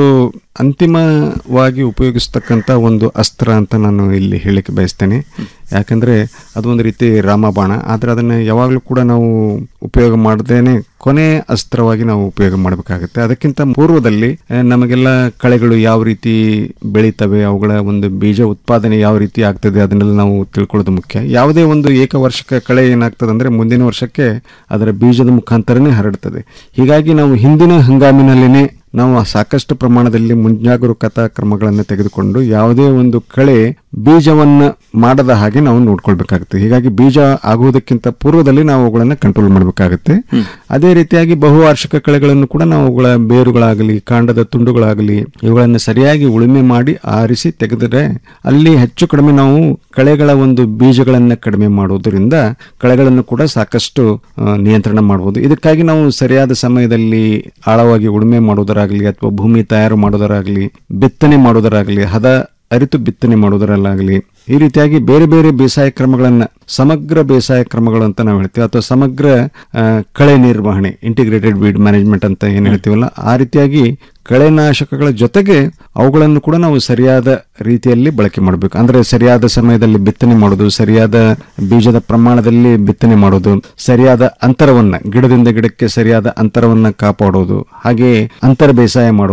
ಅಂತಿಮವಾಗಿ ಉಪಯೋಗಿಸ್ತಕ್ಕಂಥ ಒಂದು ಅಸ್ತ್ರ ಅಂತ ನಾನು ಇಲ್ಲಿ ಹೇಳಿಕ್ಕೆ ಬಯಸ್ತೇನೆ ಯಾಕಂದ್ರೆ ಅದು ಒಂದು ರೀತಿ ರಾಮಬಾಣ ಆದರೆ ಅದನ್ನು ಯಾವಾಗಲೂ ಕೂಡ ನಾವು ಉಪಯೋಗ ಮಾಡದೇನೆ ಕೊನೆ ಅಸ್ತ್ರವಾಗಿ ನಾವು ಉಪಯೋಗ ಮಾಡಬೇಕಾಗುತ್ತೆ ಅದಕ್ಕಿಂತ ಪೂರ್ವದಲ್ಲಿ ಆ, ನಮಗೆಲ್ಲ ಕಳೆಗಳು ಯಾವ ರೀತಿ ಬೆಳೀತವೆ ಅವುಗಳ ಒಂದು ಬೀಜ ಉತ್ಪಾದನೆ ಯಾವ ರೀತಿ ಆಗ್ತದೆ ಅದನ್ನೆಲ್ಲ ನಾವು ತಿಳ್ಕೊಳ್ಳೋದು ಮುಖ್ಯ ಯಾವುದೇ ಒಂದು ಏಕವಾರ್ಷಿಕ ಕಳೆ ಏನಾಗ್ತದೆ ಅಂದ್ರೆ ಮುಂದಿನ ವರ್ಷಕ್ಕೆ ಅದರ ಬೀಜದ ಮುಖಾಂತರನೇ ಹರಡ್ತದೆ ಹೀಗಾಗಿ ನಾವು ಹಿಂದಿನ ಹಂಗಾಮಿನಲ್ಲಿನೇ ನಾವು ಸಾಕಷ್ಟು ಪ್ರಮಾಣದಲ್ಲಿ ಮುಂಜಾಗರೂಕತಾ ಕ್ರಮಗಳನ್ನು ತೆಗೆದುಕೊಂಡು ಯಾವುದೇ ಒಂದು ಕಳೆ ಬೀಜವನ್ನ ಮಾಡದ ಹಾಗೆ ನಾವು ನೋಡ್ಕೊಳ್ಬೇಕಾಗುತ್ತೆ ಹೀಗಾಗಿ ಬೀಜ ಆಗುವುದಕ್ಕಿಂತ ಪೂರ್ವದಲ್ಲಿ ನಾವು ಅವುಗಳನ್ನು ಕಂಟ್ರೋಲ್ ಮಾಡಬೇಕಾಗುತ್ತೆ ಅದೇ ರೀತಿಯಾಗಿ ಬಹುವಾರ್ಷಿಕ ಕಳೆಗಳನ್ನು ಕೂಡ ನಾವು ಅವುಗಳ ಬೇರುಗಳಾಗಲಿ ಕಾಂಡದ ತುಂಡುಗಳಾಗಲಿ ಇವುಗಳನ್ನು ಸರಿಯಾಗಿ ಉಳುಮೆ ಮಾಡಿ ಆರಿಸಿ ತೆಗೆದರೆ ಅಲ್ಲಿ ಹೆಚ್ಚು ಕಡಿಮೆ ನಾವು ಕಳೆಗಳ ಒಂದು ಬೀಜಗಳನ್ನು ಕಡಿಮೆ ಮಾಡುವುದರಿಂದ ಕಳೆಗಳನ್ನು ಕೂಡ ಸಾಕಷ್ಟು ಆ, ನಿಯಂತ್ರಣ ಮಾಡಬಹುದು ಇದಕ್ಕಾಗಿ ನಾವು ಸರಿಯಾದ ಸಮಯದಲ್ಲಿ ಆಳವಾಗಿ ಉಳುಮೆ ಮಾಡುವುದರಾಗಲಿ ಅಥವಾ ಭೂಮಿ ತಯಾರು ಮಾಡುವುದರಾಗಲಿ ಬಿತ್ತನೆ ಮಾಡುವುದರಾಗಲಿ ಹದ ಅರಿತು ಬಿತ್ತನೆ ಮಾಡುವುದರಲ್ಲಾಗಲಿ ಈ ರೀತಿಯಾಗಿ ಬೇರೆ ಬೇರೆ ಬೇಸಾಯ ಕ್ರಮಗಳನ್ನ ಸಮಗ್ರ ಬೇಸಾಯ ಕ್ರಮಗಳು ಅಂತ ನಾವು ಹೇಳ್ತೀವಿ ಅಥವಾ ಸಮಗ್ರ ಆ, ಕಳೆ ನಿರ್ವಹಣೆ ಇಂಟಿಗ್ರೇಟೆಡ್ ವೀಡ್ ಮ್ಯಾನೇಜ್ಮೆಂಟ್ ಅಂತ ಏನು ಹೇಳ್ತೀವಲ್ಲ ಆ ರೀತಿಯಾಗಿ ಕಳೆನಾಶಕಗಳ ಜೊತೆಗೆ ಅವುಗಳನ್ನು ಕೂಡ ನಾವು ಸರಿಯಾದ ರೀತಿಯಲ್ಲಿ ಬಳಕೆ ಮಾಡಬೇಕು ಅಂದ್ರೆ ಸರಿಯಾದ ಸಮಯದಲ್ಲಿ ಬಿತ್ತನೆ ಮಾಡೋದು ಸರಿಯಾದ ಬೀಜದ ಪ್ರಮಾಣದಲ್ಲಿ ಬಿತ್ತನೆ ಮಾಡೋದು ಸರಿಯಾದ ಅಂತರವನ್ನ ಗಿಡದಿಂದ ಗಿಡಕ್ಕೆ ಸರಿಯಾದ ಅಂತರವನ್ನ ಕಾಪಾಡೋದು ಹಾಗೆ ಅಂತರ ಬೇಸಾಯ ಮಾಡೋದು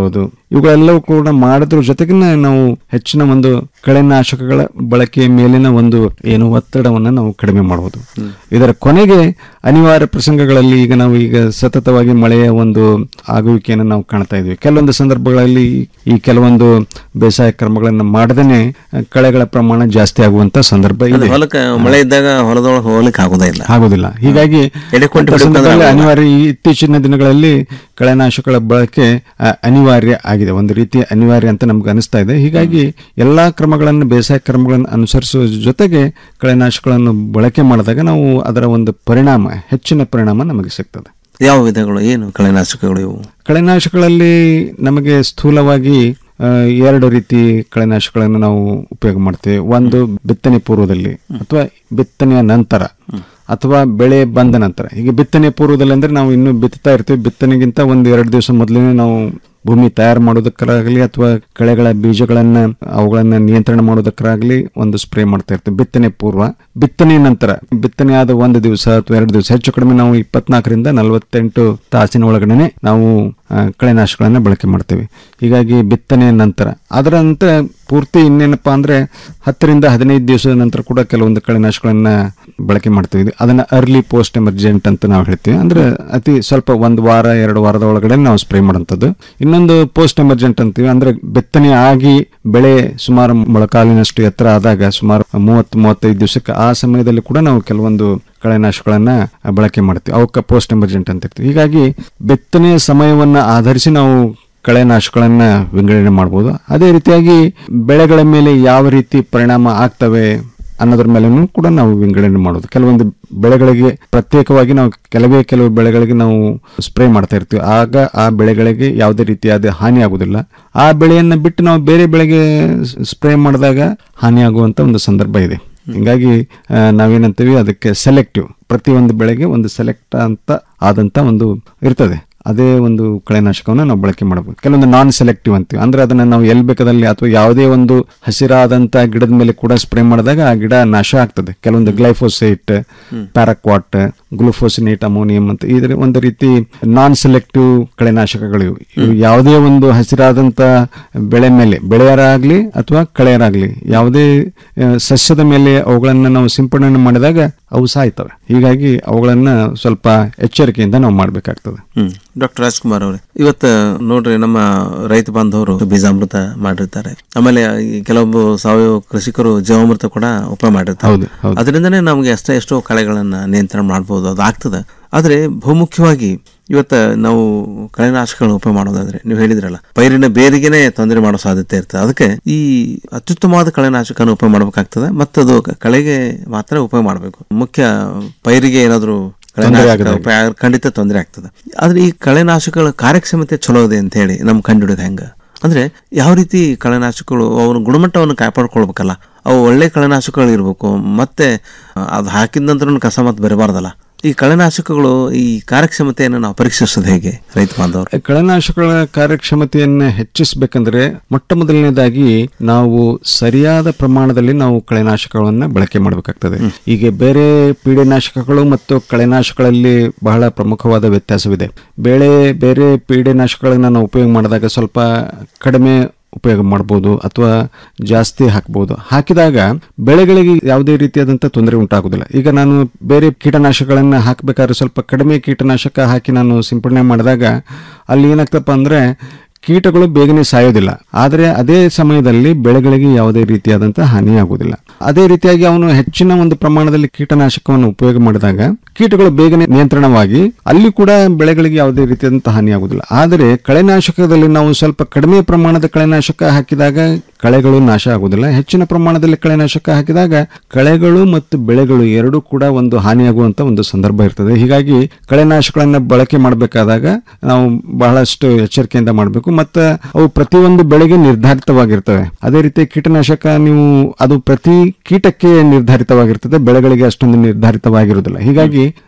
ಇವುಗಳೆಲ್ಲವೂ ಕೂಡ ಮಾಡೋದ್ರ ಜೊತೆಗಿನ ನಾವು ಹೆಚ್ಚಿನ ಒಂದು ಕಳೆನಾಶಕಗಳ ಬಳಕೆಯ ಮೇಲಿನ ಒಂದು ಏನು ಒತ್ತಡವನ್ನು ನಾವು ಕಡಿಮೆ ಮಾಡಬಹುದು ಇದರ ಕೊನೆಗೆ ಅನಿವಾರ್ಯ ಪ್ರಸಂಗಗಳಲ್ಲಿ ಈಗ ನಾವು ಈಗ ಸತತವಾಗಿ ಮಳೆಯ ಒಂದು ಆಗುವಿಕೆಯನ್ನು ನಾವು ಕಾಣ್ತಾ ಇದ್ವಿ ಕೆಲವೊಂದು ಸಂದರ್ಭಗಳಲ್ಲಿ ಈ ಕೆಲವೊಂದು ಬೇಸಾಯ ಕ್ರಮಗಳನ್ನು ಮಾಡದೇನೆ ಕಳೆಗಳ ಪ್ರಮಾಣ ಜಾಸ್ತಿ ಆಗುವಂತ ಸಂದರ್ಭ ಅದು ಇದೆ ಹೊಲಕ್ಕೆ ಮಳೆ ಇದ್ದಾಗ ಹೊಲದೊಳಗೆ ಹೋಗ್ಲಿಕ್ಕೆ ಆಗೋದೇ ಇಲ್ಲ ಆಗೋದಿಲ್ಲ ಹೀಗಾಗಿ ಎಡೆಕೊಂಟು ಅಂಥ ಹಿಡ್ಕೊಂಡ್ರೆ ಸಂದರ್ಭದಲ್ಲಿ ಆಗೋದಿಲ್ಲ. ಅನಿವಾರ್ಯ ಈ ಇತ್ತೀಚಿನ ದಿನಗಳಲ್ಲಿ ಕಳೆನಾಶಕಗಳ ಬಳಕೆ ಆ, ಅನಿವಾರ್ಯ ಆಗಿದೆ ಒಂದು ರೀತಿ ಅನಿವಾರ್ಯ ಅಂತ ನಮ್ಗೆ ಅನಿಸ್ತಾ ಇದೆ ಹೀಗಾಗಿ ಎಲ್ಲಾ ಕ್ರಮಗಳನ್ನು ಬೇಸಾಯ ಕ್ರಮಗಳನ್ನು ಅನುಸರಿಸುವ ಜೊತೆಗೆ ಕಳೆನಾಶಕಗಳನ್ನು ಬಳಕೆ ಮಾಡಿದಾಗ ನಾವು ಅದರ ಒಂದು ಪರಿಣಾಮ ಹೆಚ್ಚಿನ ಪರಿಣಾಮ ನಮಗೆ ಸಿಗ್ತದೆ ಯಾವ ವಿಧಗಳು ಏನು ಕಳೆನಾಶಕಗಳು ಇವು ಕಳೆನಾಶಕಗಳಲ್ಲಿ ನಮಗೆ ಸ್ಥೂಲವಾಗಿ ಆ, ಎರಡು ರೀತಿ ಕಳೆನಾಶಕಗಳನ್ನು ನಾವು ಉಪಯೋಗ ಮಾಡ್ತೇವೆ ಒಂದು ಬಿತ್ತನೆ ಪೂರ್ವದಲ್ಲಿ ಅಥವಾ ಬಿತ್ತನೆಯ ನಂತರ ಅಥವಾ ಬೆಳೆ ಬಂದ ನಂತರ ಈಗ ಬಿತ್ತನೆ ಪೂರ್ವದಲ್ಲಿ ಅಂದ್ರೆ ನಾವು ಇನ್ನು ಬಿತ್ತುತ್ತಾ ಇರ್ತೀವಿ ಬಿತ್ತನೆಗಿಂತ ಒಂದು ಎರಡು ದಿವಸ ಮೊದಲೇ ನಾವು ಭೂಮಿ ತಯಾರು ಮಾಡೋದಕ್ಕಾಗಲಿ ಅಥವಾ ಕಳೆಗಳ ಬೀಜಗಳನ್ನ ಅವುಗಳನ್ನ ನಿಯಂತ್ರಣ ಮಾಡೋದಕ್ಕಾಗಲಿ ಒಂದು ಸ್ಪ್ರೇ ಮಾಡ್ತಾ ಇರ್ತೀವಿ ಬಿತ್ತನೆ ಪೂರ್ವ ಬಿತ್ತನೆ ನಂತರ ಬಿತ್ತನೆ ಆದ ಒಂದು ದಿವಸ ಅಥವಾ ಎರಡು ದಿವಸ ಹೆಚ್ಚು ಕಡಿಮೆ ನಾವು ಇಪ್ಪತ್ನಾಲ್ಕರಿಂದ ನಲವತ್ತೆಂಟು ತಾಸಿನ ಒಳಗಡೆ ನಾವು ಆ, ಕಳೆನಾಶಕಗಳನ್ನ ಬಳಕೆ ಮಾಡ್ತೇವೆ ಹೀಗಾಗಿ ಬಿತ್ತನೆ ನಂತರ ಅದರ ನಂತರ ಪೂರ್ತಿ ಇನ್ನೇನಪ್ಪಾ ಅಂದ್ರೆ ಹತ್ತರಿಂದ ಹದಿನೈದು ದಿವಸದ ನಂತರ ಕೂಡ ಕೆಲವೊಂದು ಕಳೆನಾಶಕಗಳನ್ನ ಬಳಕೆ ಮಾಡ್ತೀವಿ ಇದು ಅದನ್ನ ಅರ್ಲಿ ಪೋಸ್ಟ್ ಎಮರ್ಜೆಂಟ್ ಅಂತ ನಾವು ಹೇಳ್ತೀವಿ ಅಂದ್ರೆ ಅತಿ ಸ್ವಲ್ಪ ಒಂದು ವಾರ ಎರಡು ವಾರದ ಒಳಗಡೆ ನಾವು ಸ್ಪ್ರೇ ಮಾಡೋಂಥದ್ದು ಇನ್ನೊಂದು ಪೋಸ್ಟ್ ಎಮರ್ಜೆಂಟ್ ಅಂತೀವಿ ಅಂದ್ರೆ ಬಿತ್ತನೆ ಆಗಿ ಬೆಳೆ ಸುಮಾರು ಮೊಳಕಾಲಿನಷ್ಟು ಎತ್ತರ ಆದಾಗ ಸುಮಾರು ಮೂವತ್ತು ಮೂವತ್ತೈದು ದಿವಸಕ್ಕೆ ಆ ಸಮಯದಲ್ಲಿ ಕೂಡ ನಾವು ಕೆಲವೊಂದು ಕಳೆನಾಶಕಗಳನ್ನ ಬಳಕೆ ಮಾಡ್ತೀವಿ ಅವಕ್ಕೆ ಪೋಸ್ಟ್ ಎಮರ್ಜೆಂಟ್ ಅಂತ ಇರ್ತೀವಿ ಹೀಗಾಗಿ ಬಿತ್ತನೆಯ ಸಮಯವನ್ನ ಆಧರಿಸಿ ನಾವು ಕಳೆನಾಶಕಗಳನ್ನ ವಿಂಗಡಣೆ ಮಾಡಬಹುದು ಅದೇ ರೀತಿಯಾಗಿ ಬೆಳೆಗಳ ಮೇಲೆ ಯಾವ ರೀತಿ ಪರಿಣಾಮ ಆಗ್ತವೆ ಅನ್ನೋದ್ರ ಮೇಲೂ ಕೂಡ ನಾವು ವಿಂಗಡಣೆ ಮಾಡೋದು ಕೆಲವೊಂದು ಬೆಳೆಗಳಿಗೆ ಪ್ರತ್ಯೇಕವಾಗಿ ನಾವು ಕೆಲವೇ ಕೆಲವು ಬೆಳೆಗಳಿಗೆ ನಾವು ಸ್ಪ್ರೇ ಮಾಡ್ತಾ ಇರ್ತೀವಿ ಆಗ ಆ ಬೆಳೆಗಳಿಗೆ ಯಾವುದೇ ರೀತಿಯಾದ ಹಾನಿ ಆಗುದಿಲ್ಲ ಆ ಬೆಳೆಯನ್ನ ಬಿಟ್ಟು ನಾವು ಬೇರೆ ಬೆಳೆಗೆ ಸ್ಪ್ರೇ ಮಾಡಿದಾಗ ಹಾನಿ ಆಗುವಂತ ಒಂದು ಸಂದರ್ಭ ಇದೆ ಹಿಂಗಾಗಿ ಆ, ನಾವೇನಂತೀವಿ ಅದಕ್ಕೆ ಸೆಲೆಕ್ಟಿವ್ ಪ್ರತಿಯೊಂದು ಬೆಳೆಗೆ ಒಂದು ಸೆಲೆಕ್ಟ್ ಅಂತ ಆದಂತ ಒಂದು ಇರ್ತದೆ ಅದೇ ಒಂದು ಕಳೆನಾಶಕವನ್ನು ನಾವು ಬಳಕೆ ಮಾಡಬಹುದು ಕೆಲವೊಂದು ನಾನ್ ಸೆಲೆಕ್ಟಿವ್ ಅಂತೀವಿ ಅಂದ್ರೆ ಅದನ್ನ ನಾವು ಎಲ್ಲಿ ಬೇಕಾದಲ್ಲಿ ಅಥವಾ ಯಾವುದೇ ಒಂದು ಹಸಿರಾದಂತ ಗಿಡದ ಮೇಲೆ ಕೂಡ ಸ್ಪ್ರೇ ಮಾಡಿದಾಗ ಆ ಗಿಡ ನಾಶ ಆಗ್ತದೆ ಕೆಲವೊಂದು ಗ್ಲೈಫೋಸೇಟ್ ಪ್ಯಾರಾಕ್ವಾಟ್ ಗ್ಲೂಫೋಸಿನೇಟ್ ಅಮೋನಿಯಂ ಅಂತ ಇದ್ರ ಒಂದು ರೀತಿ ನಾನ್ ಸೆಲೆಕ್ಟಿವ್ ಕಳೆನಾಶಕಗಳು ಇವು. ಇವು ಯಾವುದೇ ಒಂದು ಹಸಿರಾದಂತ ಬೆಳೆ ಮೇಲೆ ಬೆಳೆಯರಾಗ್ಲಿ ಅಥವಾ ಕಳೆಯರಾಗ್ಲಿ ಯಾವುದೇ ಆ, ಸಸ್ಯದ ಮೇಲೆ ಅವುಗಳನ್ನ ನಾವು ಸಿಂಪಡಣೆ ಮಾಡಿದಾಗ ಅವು ಸಾಯ್ತವೆ ಹೀಗಾಗಿ ಅವುಗಳನ್ನ ಸ್ವಲ್ಪ ಎಚ್ಚರಿಕೆಯಿಂದ ನಾವು ಮಾಡಬೇಕಾಗ್ತದೆ ಹ್ಮ್ ಡಾಕ್ಟರ್ ರಾಜ್ಕುಮಾರ್ ಅವರೇ ಇವತ್ತು ನೋಡ್ರಿ ನಮ್ಮ ರೈತ ಬಾಂಧವರು ಬೀಜಾಮೃತ ಮಾಡಿರ್ತಾರೆ ಆಮೇಲೆ ಈ ಕೆಲವೊಬ್ಬ ಸಾವಯವ ಕೃಷಿಕರು ಜೀವಾಮೃತ ಕೂಡ ಉಪಯೋಗ ಮಾಡಿರ್ತಾರೆ ಹೌದು, ಹೌದು. ಅದರಿಂದನೇ ನಮಗೆ ಅಷ್ಟೇ ಎಷ್ಟೋ ಕಳೆಗಳನ್ನ ನಿಯಂತ್ರಣ ಮಾಡ್ಬೋದು ಅದು ಆಗ್ತದೆ ಆದ್ರೆ ಬಹುಮುಖ್ಯವಾಗಿ ಇವತ್ತ ನಾವು ಕಳೆನಾಶಕಗಳನ್ನ ಉಪಯೋಗ ಮಾಡೋದಾದ್ರೆ ನೀವು ಹೇಳಿದ್ರಲ್ಲ ಪೈರಿನ ಬೇರಿಗೆನೆ ತೊಂದರೆ ಮಾಡೋ ಸಾಧ್ಯತೆ ಇರ್ತದೆ ಅದಕ್ಕೆ ಈ ಅತ್ಯುತ್ತಮವಾದ ಕಳೆನಾಶಕನ ಉಪಯೋಗ ಮಾಡ್ಬೇಕಾಗ್ತದೆ ಮತ್ತು ಅದು ಕಳೆಗೆ ಮಾತ್ರ ಉಪಯೋಗ ಮಾಡಬೇಕು ಮುಖ್ಯ ಪೈರಿಗೆ ಏನಾದರೂ ತೊಂದರೆ ಕಳೆನಾಶಕ ಆಗದಾಗೆ. ಉಪಯೋಗ ಆಗ್- ಖಂಡಿತ ತೊಂದರೆ ಆಗ್ತದೆ ಆದ್ರೆ ಈ ಕಳೆನಾಶಕಗಳ ಕಾರ್ಯಕ್ಷಮತೆ ಚಲೋ ಇದೆ ಅಂತ ಹೇಳಿ ನಮ್ ಕಂಡುಹಿಡಿಯೋದು ಹೆಂಗ ಅಂದ್ರೆ ಯಾವ ರೀತಿ ಕಳೆನಾಶಕಗಳು ಅವನ ಗುಣಮಟ್ಟವನ್ನು ಕಾಪಾಡ್ಕೊಳ್ಬೇಕಲ್ಲ ಅವು ಒಳ್ಳೆ ಕಳೆನಾಶಕಗಳು ಇರಬೇಕು ಮತ್ತೆ ಅದು ಹಾಕಿದ ನಂತರ ಕಸ ಮತ್ತೆ ಬರಬಾರ್ದಲ್ಲ ಈ ಕಳೆನಾಶಕಗಳು ಈ ಕಾರ್ಯಕ್ಷಮತೆಯನ್ನು ನಾವು ಪರೀಕ್ಷಿಸೋದು ಹೇಗೆ ರೈತ ಬಾಂಧವರು ಕಳೆನಾಶಕಗಳ ಕಾರ್ಯಕ್ಷಮತೆಯನ್ನು ಹೆಚ್ಚಿಸಬೇಕಂದ್ರೆ ಮೊಟ್ಟ ಮೊದಲನೇದಾಗಿ ನಾವು ಸರಿಯಾದ ಪ್ರಮಾಣದಲ್ಲಿ ನಾವು ಕಳೆನಾಶಕಗಳನ್ನ ಬಳಕೆ ಮಾಡಬೇಕಾಗ್ತದೆ ಈಗ ಬೇರೆ ಪೀಡೆನಾಶಕಗಳು ಮತ್ತು ಕಳೆನಾಶಕಗಳಲ್ಲಿ ಬಹಳ ಪ್ರಮುಖವಾದ ವ್ಯತ್ಯಾಸವಿದೆ ಬೇಳೆ ಬೇರೆ ಪೀಡೆನಾಶಕಗಳನ್ನ ನಾವು ಉಪಯೋಗ ಮಾಡಿದಾಗ ಸ್ವಲ್ಪ ಕಡಿಮೆ ಉಪಯೋಗ ಮಾಡ್ಬೋದು ಅಥವಾ ಜಾಸ್ತಿ ಹಾಕ್ಬೋದು ಹಾಕಿದಾಗ ಬೆಳೆಗಳಿಗೆ ಯಾವುದೇ ರೀತಿಯಾದಂಥ ತೊಂದರೆ ಉಂಟಾಗುದಿಲ್ಲ ಈಗ ನಾನು ಬೇರೆ ಕೀಟನಾಶಕಗಳನ್ನ ಹಾಕಬೇಕಾದ್ರೆ ಸ್ವಲ್ಪ ಕಡಿಮೆ ಕೀಟನಾಶಕ ಹಾಕಿ ನಾನು ಸಿಂಪಡಣೆ ಮಾಡಿದಾಗ ಅಲ್ಲಿ ಏನಾಗ್ತಪ್ಪ ಅಂದ್ರೆ ಕೀಟಗಳು ಬೇಗನೆ ಸಾಯೋದಿಲ್ಲ ಆದರೆ ಅದೇ ಸಮಯದಲ್ಲಿ ಬೆಳೆಗಳಿಗೆ ಯಾವುದೇ ರೀತಿಯಾದಂತಹ ಹಾನಿ ಆಗುವುದಿಲ್ಲ ಅದೇ ರೀತಿಯಾಗಿ ಅವನು ಹೆಚ್ಚಿನ ಒಂದು ಪ್ರಮಾಣದಲ್ಲಿ ಕೀಟನಾಶಕವನ್ನು ಉಪಯೋಗ ಮಾಡಿದಾಗ ಕೀಟಗಳು ಬೇಗನೆ ನಿಯಂತ್ರಣವಾಗಿ ಅಲ್ಲಿ ಕೂಡ ಬೆಳೆಗಳಿಗೆ ಯಾವುದೇ ರೀತಿಯಾದಂತಹ ಹಾನಿ ಆಗುವುದಿಲ್ಲ ಆದರೆ ಕಳೆನಾಶಕದಲ್ಲಿ ನಾವು ಸ್ವಲ್ಪ ಕಡಿಮೆ ಪ್ರಮಾಣದ ಕಳೆನಾಶಕ ಹಾಕಿದಾಗ ಕಳೆಗಳು ನಾಶ ಆಗುವುದಿಲ್ಲ ಹೆಚ್ಚಿನ ಪ್ರಮಾಣದಲ್ಲಿ ಕಳೆನಾಶಕ ಹಾಕಿದಾಗ ಕಳೆಗಳು ಮತ್ತು ಬೆಳೆಗಳು ಎರಡೂ ಕೂಡ ಒಂದು ಹಾನಿಯಾಗುವಂತ ಒಂದು ಸಂದರ್ಭ ಇರ್ತದೆ ಹೀಗಾಗಿ ಕಳೆನಾಶಕಗಳನ್ನ ಬಳಕೆ ಮಾಡಬೇಕಾದಾಗ ನಾವು ಬಹಳಷ್ಟು ಎಚ್ಚರಿಕೆಯಿಂದ ಮಾಡಬೇಕು ಮತ್ತು ಅವು ಪ್ರತಿಯೊಂದು ಬೆಳೆಗೆ ನಿರ್ಧಾರಿತವಾಗಿರ್ತವೆ ಅದೇ ರೀತಿ ಕೀಟನಾಶಕ ನೀವು ಅದು ಪ್ರತಿ ಕೀಟಕ್ಕೆ ನಿರ್ಧಾರಿತವಾಗಿರ್ತದೆ ಬೆಳೆಗಳಿಗೆ ಅಷ್ಟೊಂದು ನಿರ್ಧಾರಿತವಾಗಿರುವುದಿಲ್ಲ ಹೀಗಾಗಿ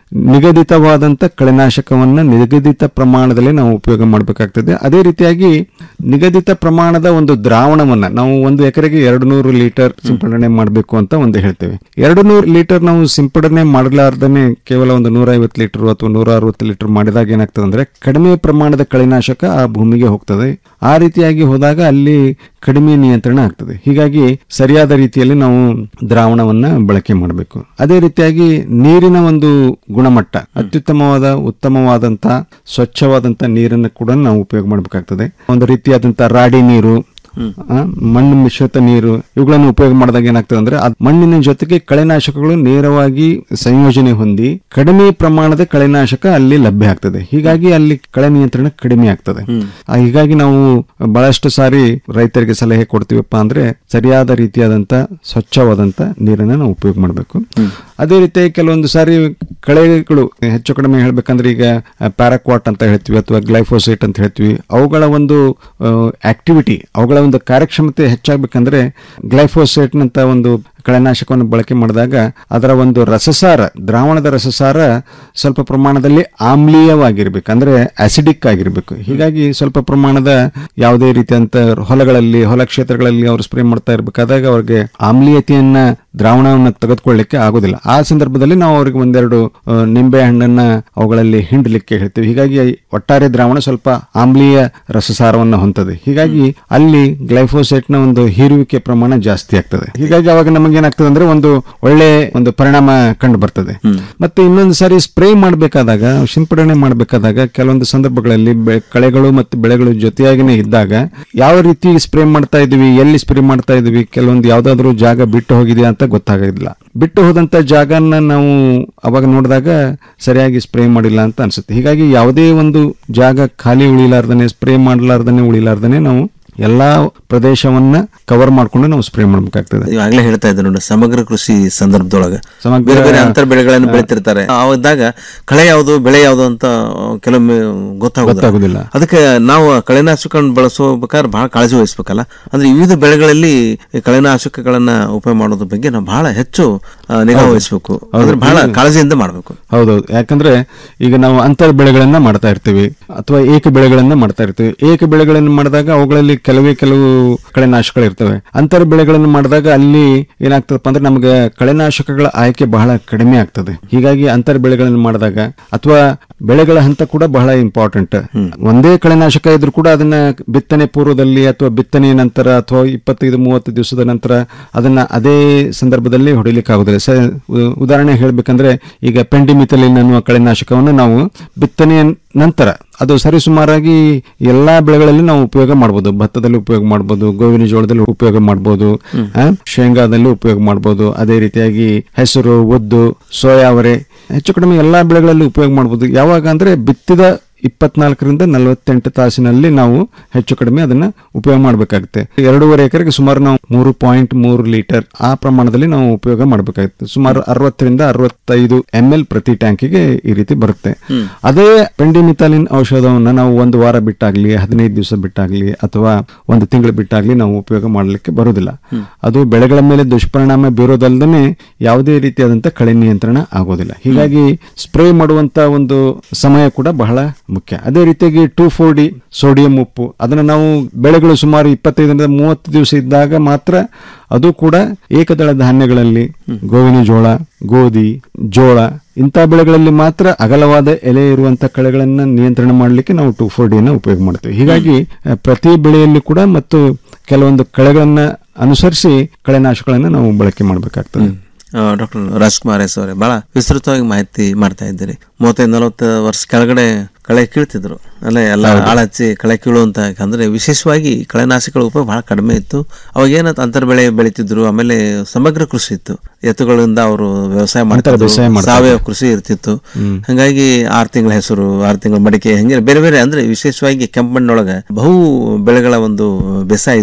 ನಿಗದಿತವಾದಂತ ಕಳೆನಾಶಕವನ್ನ ನಿಗದಿತ ಪ್ರಮಾಣದಲ್ಲಿ ನಾವು ಉಪಯೋಗ ಮಾಡಬೇಕಾಗ್ತದೆ ಅದೇ ರೀತಿಯಾಗಿ ನಿಗದಿತ ಪ್ರಮಾಣದ ಒಂದು ದ್ರಾವಣವನ್ನ ನಾವು ಒಂದು ಎಕರೆಗೆ ಎರಡು ನೂರು ಲೀಟರ್ ಸಿಂಪಡಣೆ ಮಾಡಬೇಕು ಅಂತ ಒಂದು ಹೇಳ್ತೇವೆ ಎರಡು ನೂರು ಲೀಟರ್ ನಾವು ಸಿಂಪಡಣೆ ಮಾಡಲಾರ್ದನೆ ಕೇವಲ ಒಂದು ನೂರ ಐವತ್ತು ಲೀಟರ್ ಅಥವಾ ನೂರ ಅರವತ್ತು ಲೀಟರ್ ಮಾಡಿದಾಗ ಏನಾಗ್ತದೆ ಅಂದ್ರೆ ಕಡಿಮೆ ಪ್ರಮಾಣದ ಕಳೆನಾಶಕ ಆ ಭೂಮಿಗೆ ಹೋಗ್ತದೆ ಆ ರೀತಿಯಾಗಿ ಹೋದಾಗ ಅಲ್ಲಿ ಕಡಿಮೆ ನಿಯಂತ್ರಣ ಆಗ್ತದೆ ಹೀಗಾಗಿ ಸರಿಯಾದ ರೀತಿಯಲ್ಲಿ ನಾವು ದ್ರಾವಣವನ್ನ ಬಳಕೆ ಮಾಡಬೇಕು ಅದೇ ರೀತಿಯಾಗಿ ನೀರಿನ ಒಂದು ಗುಣಮಟ್ಟ ಅತ್ಯುತ್ತಮವಾದ ಉತ್ತಮವಾದಂತಹ ಸ್ವಚ್ಛವಾದಂತಹ ನೀರನ್ನು ಕೂಡ ನಾವು ಉಪಯೋಗ ಮಾಡಬೇಕಾಗ್ತದೆ ಒಂದು ರೀತಿಯಾದಂತಹ ರಾಡಿ ನೀರು ಆ, ಮಣ್ಣು ಮಿಶ್ರಿತ ನೀರು ಇವುಗಳನ್ನು ಉಪಯೋಗ ಮಾಡಿದಾಗ ಏನಾಗ್ತದೆ ಅಂದ್ರೆ ಅದ್ ಮಣ್ಣಿನ ಜೊತೆಗೆ ಕಳೆನಾಶಕಗಳು ನೇರವಾಗಿ ಸಂಯೋಜನೆ ಹೊಂದಿ ಕಡಿಮೆ ಪ್ರಮಾಣದ ಕಳೆನಾಶಕ ಅಲ್ಲಿ ಲಭ್ಯ ಆಗ್ತದೆ ಹೀಗಾಗಿ ಅಲ್ಲಿ ಕಳೆ ನಿಯಂತ್ರಣ ಕಡಿಮೆ ಆಗ್ತದೆ ಆ, ಹೀಗಾಗಿ ನಾವು ಬಹಳಷ್ಟು ಸಾರಿ ರೈತರಿಗೆ ಸಲಹೆ ಕೊಡ್ತೀವಪ್ಪ ಅಂದ್ರೆ ಸರಿಯಾದ ರೀತಿಯಾದಂತ ಸ್ವಚ್ಛವಾದಂತ ನೀರನ್ನ ನಾವು ಉಪಯೋಗ ಮಾಡಬೇಕು ಅದೇ ರೀತಿ ಕೆಲವೊಂದು ಸಾರಿ ಕಳೆಗಳು ಹೆಚ್ಚು ಕಡಿಮೆ ಹೇಳ್ಬೇಕಂದ್ರೆ ಈಗ ಪ್ಯಾರಾಕ್ವಾಟ್ ಅಂತ ಹೇಳ್ತೀವಿ ಅಥವಾ ಗ್ಲೈಫೋಸೇಟ್ ಅಂತ ಹೇಳ್ತೀವಿ ಅವುಗಳ ಒಂದು ಆಕ್ಟಿವಿಟಿ ಅವುಗಳ ಒಂದು ಕಾರ್ಯಕ್ಷಮತೆ ಹೆಚ್ಚಾಗಬೇಕಂದ್ರೆ ಗ್ಲೈಫೋಸೇಟ್ ನಂತ ಒಂದು ಕಳೆನಾಶಕವನ್ನು ಬಳಕೆ ಮಾಡಿದಾಗ ಅದರ ಒಂದು ರಸಸಾರ ದ್ರಾವಣದ ರಸಸಾರ ಸ್ವಲ್ಪ ಪ್ರಮಾಣದಲ್ಲಿ ಆಮ್ಲೀಯವಾಗಿರ್ಬೇಕು ಅಂದ್ರೆ ಅಸಿಡಿಕ್ ಆಗಿರ್ಬೇಕು ಹೀಗಾಗಿ ಸ್ವಲ್ಪ ಪ್ರಮಾಣದ ಯಾವುದೇ ರೀತಿಯಂತ ಹೊಲಗಳಲ್ಲಿ ಹೊಲ ಕ್ಷೇತ್ರಗಳಲ್ಲಿ ಅವರು ಸ್ಪ್ರೇ ಮಾಡ್ತಾ ಇರ್ಬೇಕಾದಾಗ ಅವ್ರಿಗೆ ಆಮ್ಲೀಯತೆಯನ್ನ ದ್ರಾವಣವನ್ನು ತೆಗೆದುಕೊಳ್ಳಿಕ್ಕೆ ಆಗೋದಿಲ್ಲ ಆ ಸಂದರ್ಭದಲ್ಲಿ ನಾವು ಅವ್ರಿಗೆ ಒಂದೆರಡು ಆ, ನಿಂಬೆ ಹಣ್ಣನ್ನ ಅವುಗಳಲ್ಲಿ ಹಿಂಡಲಿಕ್ಕೆ ಹೇಳ್ತೀವಿ ಹೀಗಾಗಿ ಒಟ್ಟಾರೆ ದ್ರಾವಣ ಸ್ವಲ್ಪ ಆಮ್ಲೀಯ ರಸಸಾರವನ್ನು ಹೊಂದದೆ ಹೀಗಾಗಿ ಅಲ್ಲಿ ಗ್ಲೈಫೋಸೇಟ್ ನ ಒಂದು ಹೀರುವಿಕೆ ಪ್ರಮಾಣ ಜಾಸ್ತಿ ಆಗ್ತದೆ ಹೀಗಾಗಿ ಅವಾಗ ನಮಗೆ ಏನಾಗ್ತದೆ ಅಂದ್ರೆ ಒಂದು ಒಳ್ಳೆ ಒಂದು ಪರಿಣಾಮ ಕಂಡು ಬರ್ತದೆ ಮತ್ತೆ ಇನ್ನೊಂದು ಸಾರಿ ಸ್ಪ್ರೇ ಮಾಡಬೇಕಾದಾಗ ಸಿಂಪಡಣೆ ಮಾಡಬೇಕಾದಾಗ ಕೆಲವೊಂದು ಸಂದರ್ಭಗಳಲ್ಲಿ ಬೆ- ಕಳೆಗಳು ಮತ್ತು ಬೆಳೆಗಳು ಜೊತೆಯಾಗಿನೇ ಇದ್ದಾಗ ಯಾವ ರೀತಿ ಸ್ಪ್ರೇ ಮಾಡ್ತಾ ಇದೀವಿ ಎಲ್ಲಿ ಸ್ಪ್ರೇ ಮಾಡ್ತಾ ಇದೀವಿ ಕೆಲವೊಂದು ಯಾವ್ದಾದ್ರು ಜಾಗ ಬಿಟ್ಟು ಹೋಗಿದೆಯಾ ಅಂತ ಗೊತ್ತಾಗೋದಿಲ್ಲ ಬಿಟ್ಟು ಹೋದಂತ ಜಾಗನ ನಾವು ಅವಾಗ ನೋಡಿದಾಗ ಸರಿಯಾಗಿ ಸ್ಪ್ರೇ ಮಾಡಿಲ್ಲ ಅಂತ ಅನ್ಸುತ್ತೆ ಹೀಗಾಗಿ ಯಾವುದೇ ಒಂದು ಜಾಗ ಖಾಲಿ ಉಳಿಲಾರ್ದನೆ ಸ್ಪ್ರೇ ಮಾಡಲಾರ್ದನೆ ಉಳಿಲಾರ್ದನೆ ನಾವು ಎಲ್ಲಾ ಪ್ರದೇಶವನ್ನ ಕವರ್ ಮಾಡ್ಕೊಂಡು ನಾವು ಸ್ಪ್ರೇ ಮಾಡ್ಬೇಕಾಗ್ತದೆ ಈಗಾಗಲೇ ಹೇಳ್ತಾ ಇದ್ದೆ ನೋಡಿ ಸಮಗ್ರ ಕೃಷಿ ಸಂದರ್ಭದೊಳಗೆ ಸಮಗ್ರ- ಬೇರೆ ಬೇರೆ ಅಂತರ ಬೆಳೆಗಳನ್ನು ಬೆಳಿತಿರ್ತಾರೆ ಆವಾಗ ಕಳೆ ಯಾವುದು ಬೆಳೆ ಯಾವುದು ಅಂತ ಕೆಲವೊಮ್ಮೆ ಗೊತ್ತಾಗೋದಿಲ್ಲ ಗೊತ್ತಾಗೋದಿಲ್ಲ. ಅದಕ್ಕೆ ನಾವು ಕಳೆನಾಶಕಗಳನ್ನು ಬಳಸಬೇಕಾದ್ರೆ ಬಹಳ ಕಾಳಜಿ ವಹಿಸ್ಬೇಕಲ್ಲ ಅಂದ್ರೆ ವಿವಿಧ ಬೆಳೆಗಳಲ್ಲಿ ಈ ಕಳೆನಾಶಕಗಳನ್ನ ಉಪಯೋಗ ಮಾಡೋದ್ರ ಬಗ್ಗೆ ನಾವು ಬಹಳ ಹೆಚ್ಚು ಆ, ನಿಗಾ ಹೌದು. ವಹಿಸಬೇಕು ಹೌದು. ಅಂದ್ರೆ ಬಹಳ ಈಗ- ಕಾಳಜಿಯಿಂದ ಮಾಡಬೇಕು ಹೌದೌದು ಯಾಕಂದ್ರೆ ಈಗ ನಾವು ಅಂತರ ಬೆಳೆಗಳನ್ನ ಮಾಡ್ತಾ ಇರ್ತೀವಿ ಅಥವಾ ಏಕ ಬೆಳೆಗಳನ್ನ ಮಾಡ್ತಾ ಇರ್ತೀವಿ ಏಕ ಬೆಳೆಗಳನ್ನು ಮಾಡಿದಾಗ ಅವುಗಳಲ್ಲಿ ಕೆಲವೇ ಕೆಲವು ಕಳೆನಾಶಕಗಳು ಇರ್ತವೆ ಅಂತರ ಬೆಳೆಗಳನ್ನು ಮಾಡಿದಾಗ ಅಲ್ಲಿ ಏನಾಗ್ತದಪ್ಪ ಅಂದ್ರೆ ನಮಗೆ ಕಳೆನಾಶಕಗಳ ಆಯ್ಕೆ ಬಹಳ ಕಡಿಮೆ ಆಗ್ತದೆ ಹೀಗಾಗಿ ಅಂತರ ಬೆಳೆಗಳನ್ನು ಮಾಡಿದಾಗ ಅಥವಾ ಬೆಳೆಗಳ ಹಂತ ಕೂಡ ಬಹಳ ಇಂಪಾರ್ಟೆಂಟ್ ಒಂದೇ ಕಳೆನಾಶಕ ಇದ್ರೂ ಕೂಡ ಅದನ್ನ ಬಿತ್ತನೆ ಪೂರ್ವದಲ್ಲಿ ಅಥವಾ ಬಿತ್ತನೆ ನಂತರ ಅಥವಾ ಇಪ್ಪತ್ತೈದು ಮೂವತ್ತು ದಿವಸದ ನಂತರ ಅದನ್ನ ಅದೇ ಸಂದರ್ಭದಲ್ಲಿ ಹೊಡಿಲಿಕ್ಕೆ ಆಗುದಿಲ್ಲ ಸ ಉ- ಉದಾಹರಣೆ ಹೇಳ್ಬೇಕಂದ್ರೆ ಈಗ ಪೆಂಡಿಮಿಥಲಿನ್ ಅನ್ನುವ ಕಳೆನಾಶಕವನ್ನು ನಾವು ಬಿತ್ತನೆಯ ನಂತರ ಅದು ಸರಿಸುಮಾರಾಗಿ ಎಲ್ಲಾ ಬೆಳೆಗಳಲ್ಲಿ ನಾವು ಉಪಯೋಗ ಮಾಡಬಹುದು ಭತ್ತದಲ್ಲಿ ಉಪಯೋಗ ಮಾಡಬಹುದು ಗೋವಿನ ಜೋಳದಲ್ಲಿ ಉಪಯೋಗ ಮಾಡಬಹುದು ಆ, ಶೇಂಗಾದಲ್ಲಿ ಉಪಯೋಗ ಮಾಡಬಹುದು ಅದೇ ರೀತಿಯಾಗಿ ಹೆಸರು ಉದ್ದು ಸೋಯಾವರೆ ಹೆಚ್ಚು ಕಡಿಮೆ ಎಲ್ಲಾ ಬೆಳೆಗಳಲ್ಲಿ ಉಪಯೋಗ ಮಾಡಬಹುದು ಯಾವಾಗ ಅಂದ್ರೆ ಬಿತ್ತಿದ ಇಪ್ಪತ್ನಾಲ್ಕರಿಂದ ನಲವತ್ತೆಂಟು ತಾಸಿನಲ್ಲಿ ನಾವು ಹೆಚ್ಚು ಕಡಿಮೆ ಅದನ್ನ ಉಪಯೋಗ ಮಾಡಬೇಕಾಗುತ್ತೆ ಎರಡೂವರೆ ಎಕರೆಗೆ ಸುಮಾರು ನಾವು ಮೂರು ಪಾಯಿಂಟ್ ಮೂರು ಲೀಟರ್ ಆ ಪ್ರಮಾಣದಲ್ಲಿ ನಾವು ಉಪಯೋಗ ಮಾಡಬೇಕಾಗುತ್ತೆ ಸುಮಾರು ಅರವತ್ತರಿಂದ ಅರವತ್ತೈದು ಎಂ ಎಲ್ ಪ್ರತಿ ಟ್ಯಾಂಕಿಗೆ ಈ ರೀತಿ ಬರುತ್ತೆ ಅದೇ ಪೆಂಡಿಮಿಥಾಲಿನ್ ಔಷಧವನ್ನ ನಾವು ಒಂದು ವಾರ ಬಿಟ್ಟಾಗ್ಲಿ ಹದಿನೈದು ದಿವಸ ಬಿಟ್ಟಾಗ್ಲಿ ಅಥವಾ ಒಂದು ತಿಂಗಳು ಬಿಟ್ಟಾಗ್ಲಿ ನಾವು ಉಪಯೋಗ ಮಾಡಲಿಕ್ಕೆ ಬರುವುದಿಲ್ಲ ಅದು ಬೆಳೆಗಳ ಮೇಲೆ ದುಷ್ಪರಿಣಾಮ ಬೀರೋದಲ್ಲದೆ ಯಾವುದೇ ರೀತಿಯಾದಂತ ಕಳೆ ನಿಯಂತ್ರಣ ಆಗೋದಿಲ್ಲ ಹೀಗಾಗಿ ಸ್ಪ್ರೇ ಮಾಡುವಂತ ಒಂದು ಸಮಯ ಕೂಡ ಬಹಳ ಮುಖ್ಯ ಅದೇ ರೀತಿಯಾಗಿ ಟೂ ಫೋರ್ ಡಿ ಸೋಡಿಯಂ ಉಪ್ಪು ಅದನ್ನ ನಾವು ಬೆಳೆಗಳು ಸುಮಾರು ಇಪ್ಪತ್ತೈದರಿಂದ ಮೂವತ್ತು ದಿವಸ ಇದ್ದಾಗ ಮಾತ್ರ ಅದು ಕೂಡ ಏಕದಳ ಧಾನ್ಯಗಳಲ್ಲಿ ಗೋವಿನ ಜೋಳ ಗೋಧಿ ಜೋಳ ಇಂಥ ಬೆಳೆಗಳಲ್ಲಿ ಮಾತ್ರ ಅಗಲವಾದ ಎಲೆ ಇರುವಂತ ಕಳೆಗಳನ್ನ ನಿಯಂತ್ರಣ ಮಾಡಲಿಕ್ಕೆ ನಾವು ಟೂ ಫೋರ್ ಡಿನ ಉಪಯೋಗ ಮಾಡ್ತೇವೆ ಹೀಗಾಗಿ ಅಹ್, ಪ್ರತಿ ಬೆಳೆಯಲ್ಲಿ ಕೂಡ ಮತ್ತು ಕೆಲವೊಂದು ಕಳೆಗಳನ್ನ ಅನುಸರಿಸಿ ಕಳೆನಾಶಕಗಳನ್ನ ನಾವು ಬಳಕೆ ಮಾಡಬೇಕಾಗ್ತದೆ ಡಾಕ್ಟರ್ ರಾಜ್ಕುಮಾರ್ ಎಸ್ ಅವರೇ ಬಹಳ ವಿಸ್ತೃತವಾಗಿ ಮಾಹಿತಿ ಮಾಡ್ತಾ ಇದ್ದೀರಿ ಮೂವತ್ತೈದು ನಲವತ್ತು ವರ್ಷ ಕೆಳಗಡೆ ಕಳೆ ಕೀಳ್ತಿದ್ರು ಅಲ್ಲೇ ಎಲ್ಲ ಹೌದು. ಆಳ ಹಚ್ಚಿ ಕಳೆ ಕೀಳುವಂತ ಅಂದ್ರೆ ವಿಶೇಷವಾಗಿ ಕಳೆನಾಶಕಗಳ ಉಪಯೋಗ ಬಹಳ ಕಡಿಮೆ ಇತ್ತು ಅವಾಗ ಏನಂತ ಅಂತರ ಬೆಳೆ ಬೆಳಿತಿದ್ರು ಆಮೇಲೆ ಸಮಗ್ರ ಕೃಷಿ ಇತ್ತು ಎತ್ತುಗಳಿಂದ ಅವರು ವ್ಯವಸಾಯ ಮಾಡ್ತಿದ್ರು ಬೇಸಾಯ ಮಾಡ್ತಾ ಸಾವಯವ ಇದ್ರು. ಕೃಷಿ ಇರ್ತಿತ್ತು ಹ್ಮ್. ಹಂಗಾಗಿ ಆರು ತಿಂಗಳ ಹೆಸರು ಆರು ತಿಂಗಳ ಮಡಿಕೆ ಹಂಗೆ ಬೇರೆ ಬೇರೆ ಅಂದ್ರೆ ವಿಶೇಷವಾಗಿ ಕೆಂಪು ಮಣ್ಣೊಳಗೆ ಬಹು ಬೆಳೆಗಳ ಒಂದು ಬೇಸಾಯ ಇತ್ತು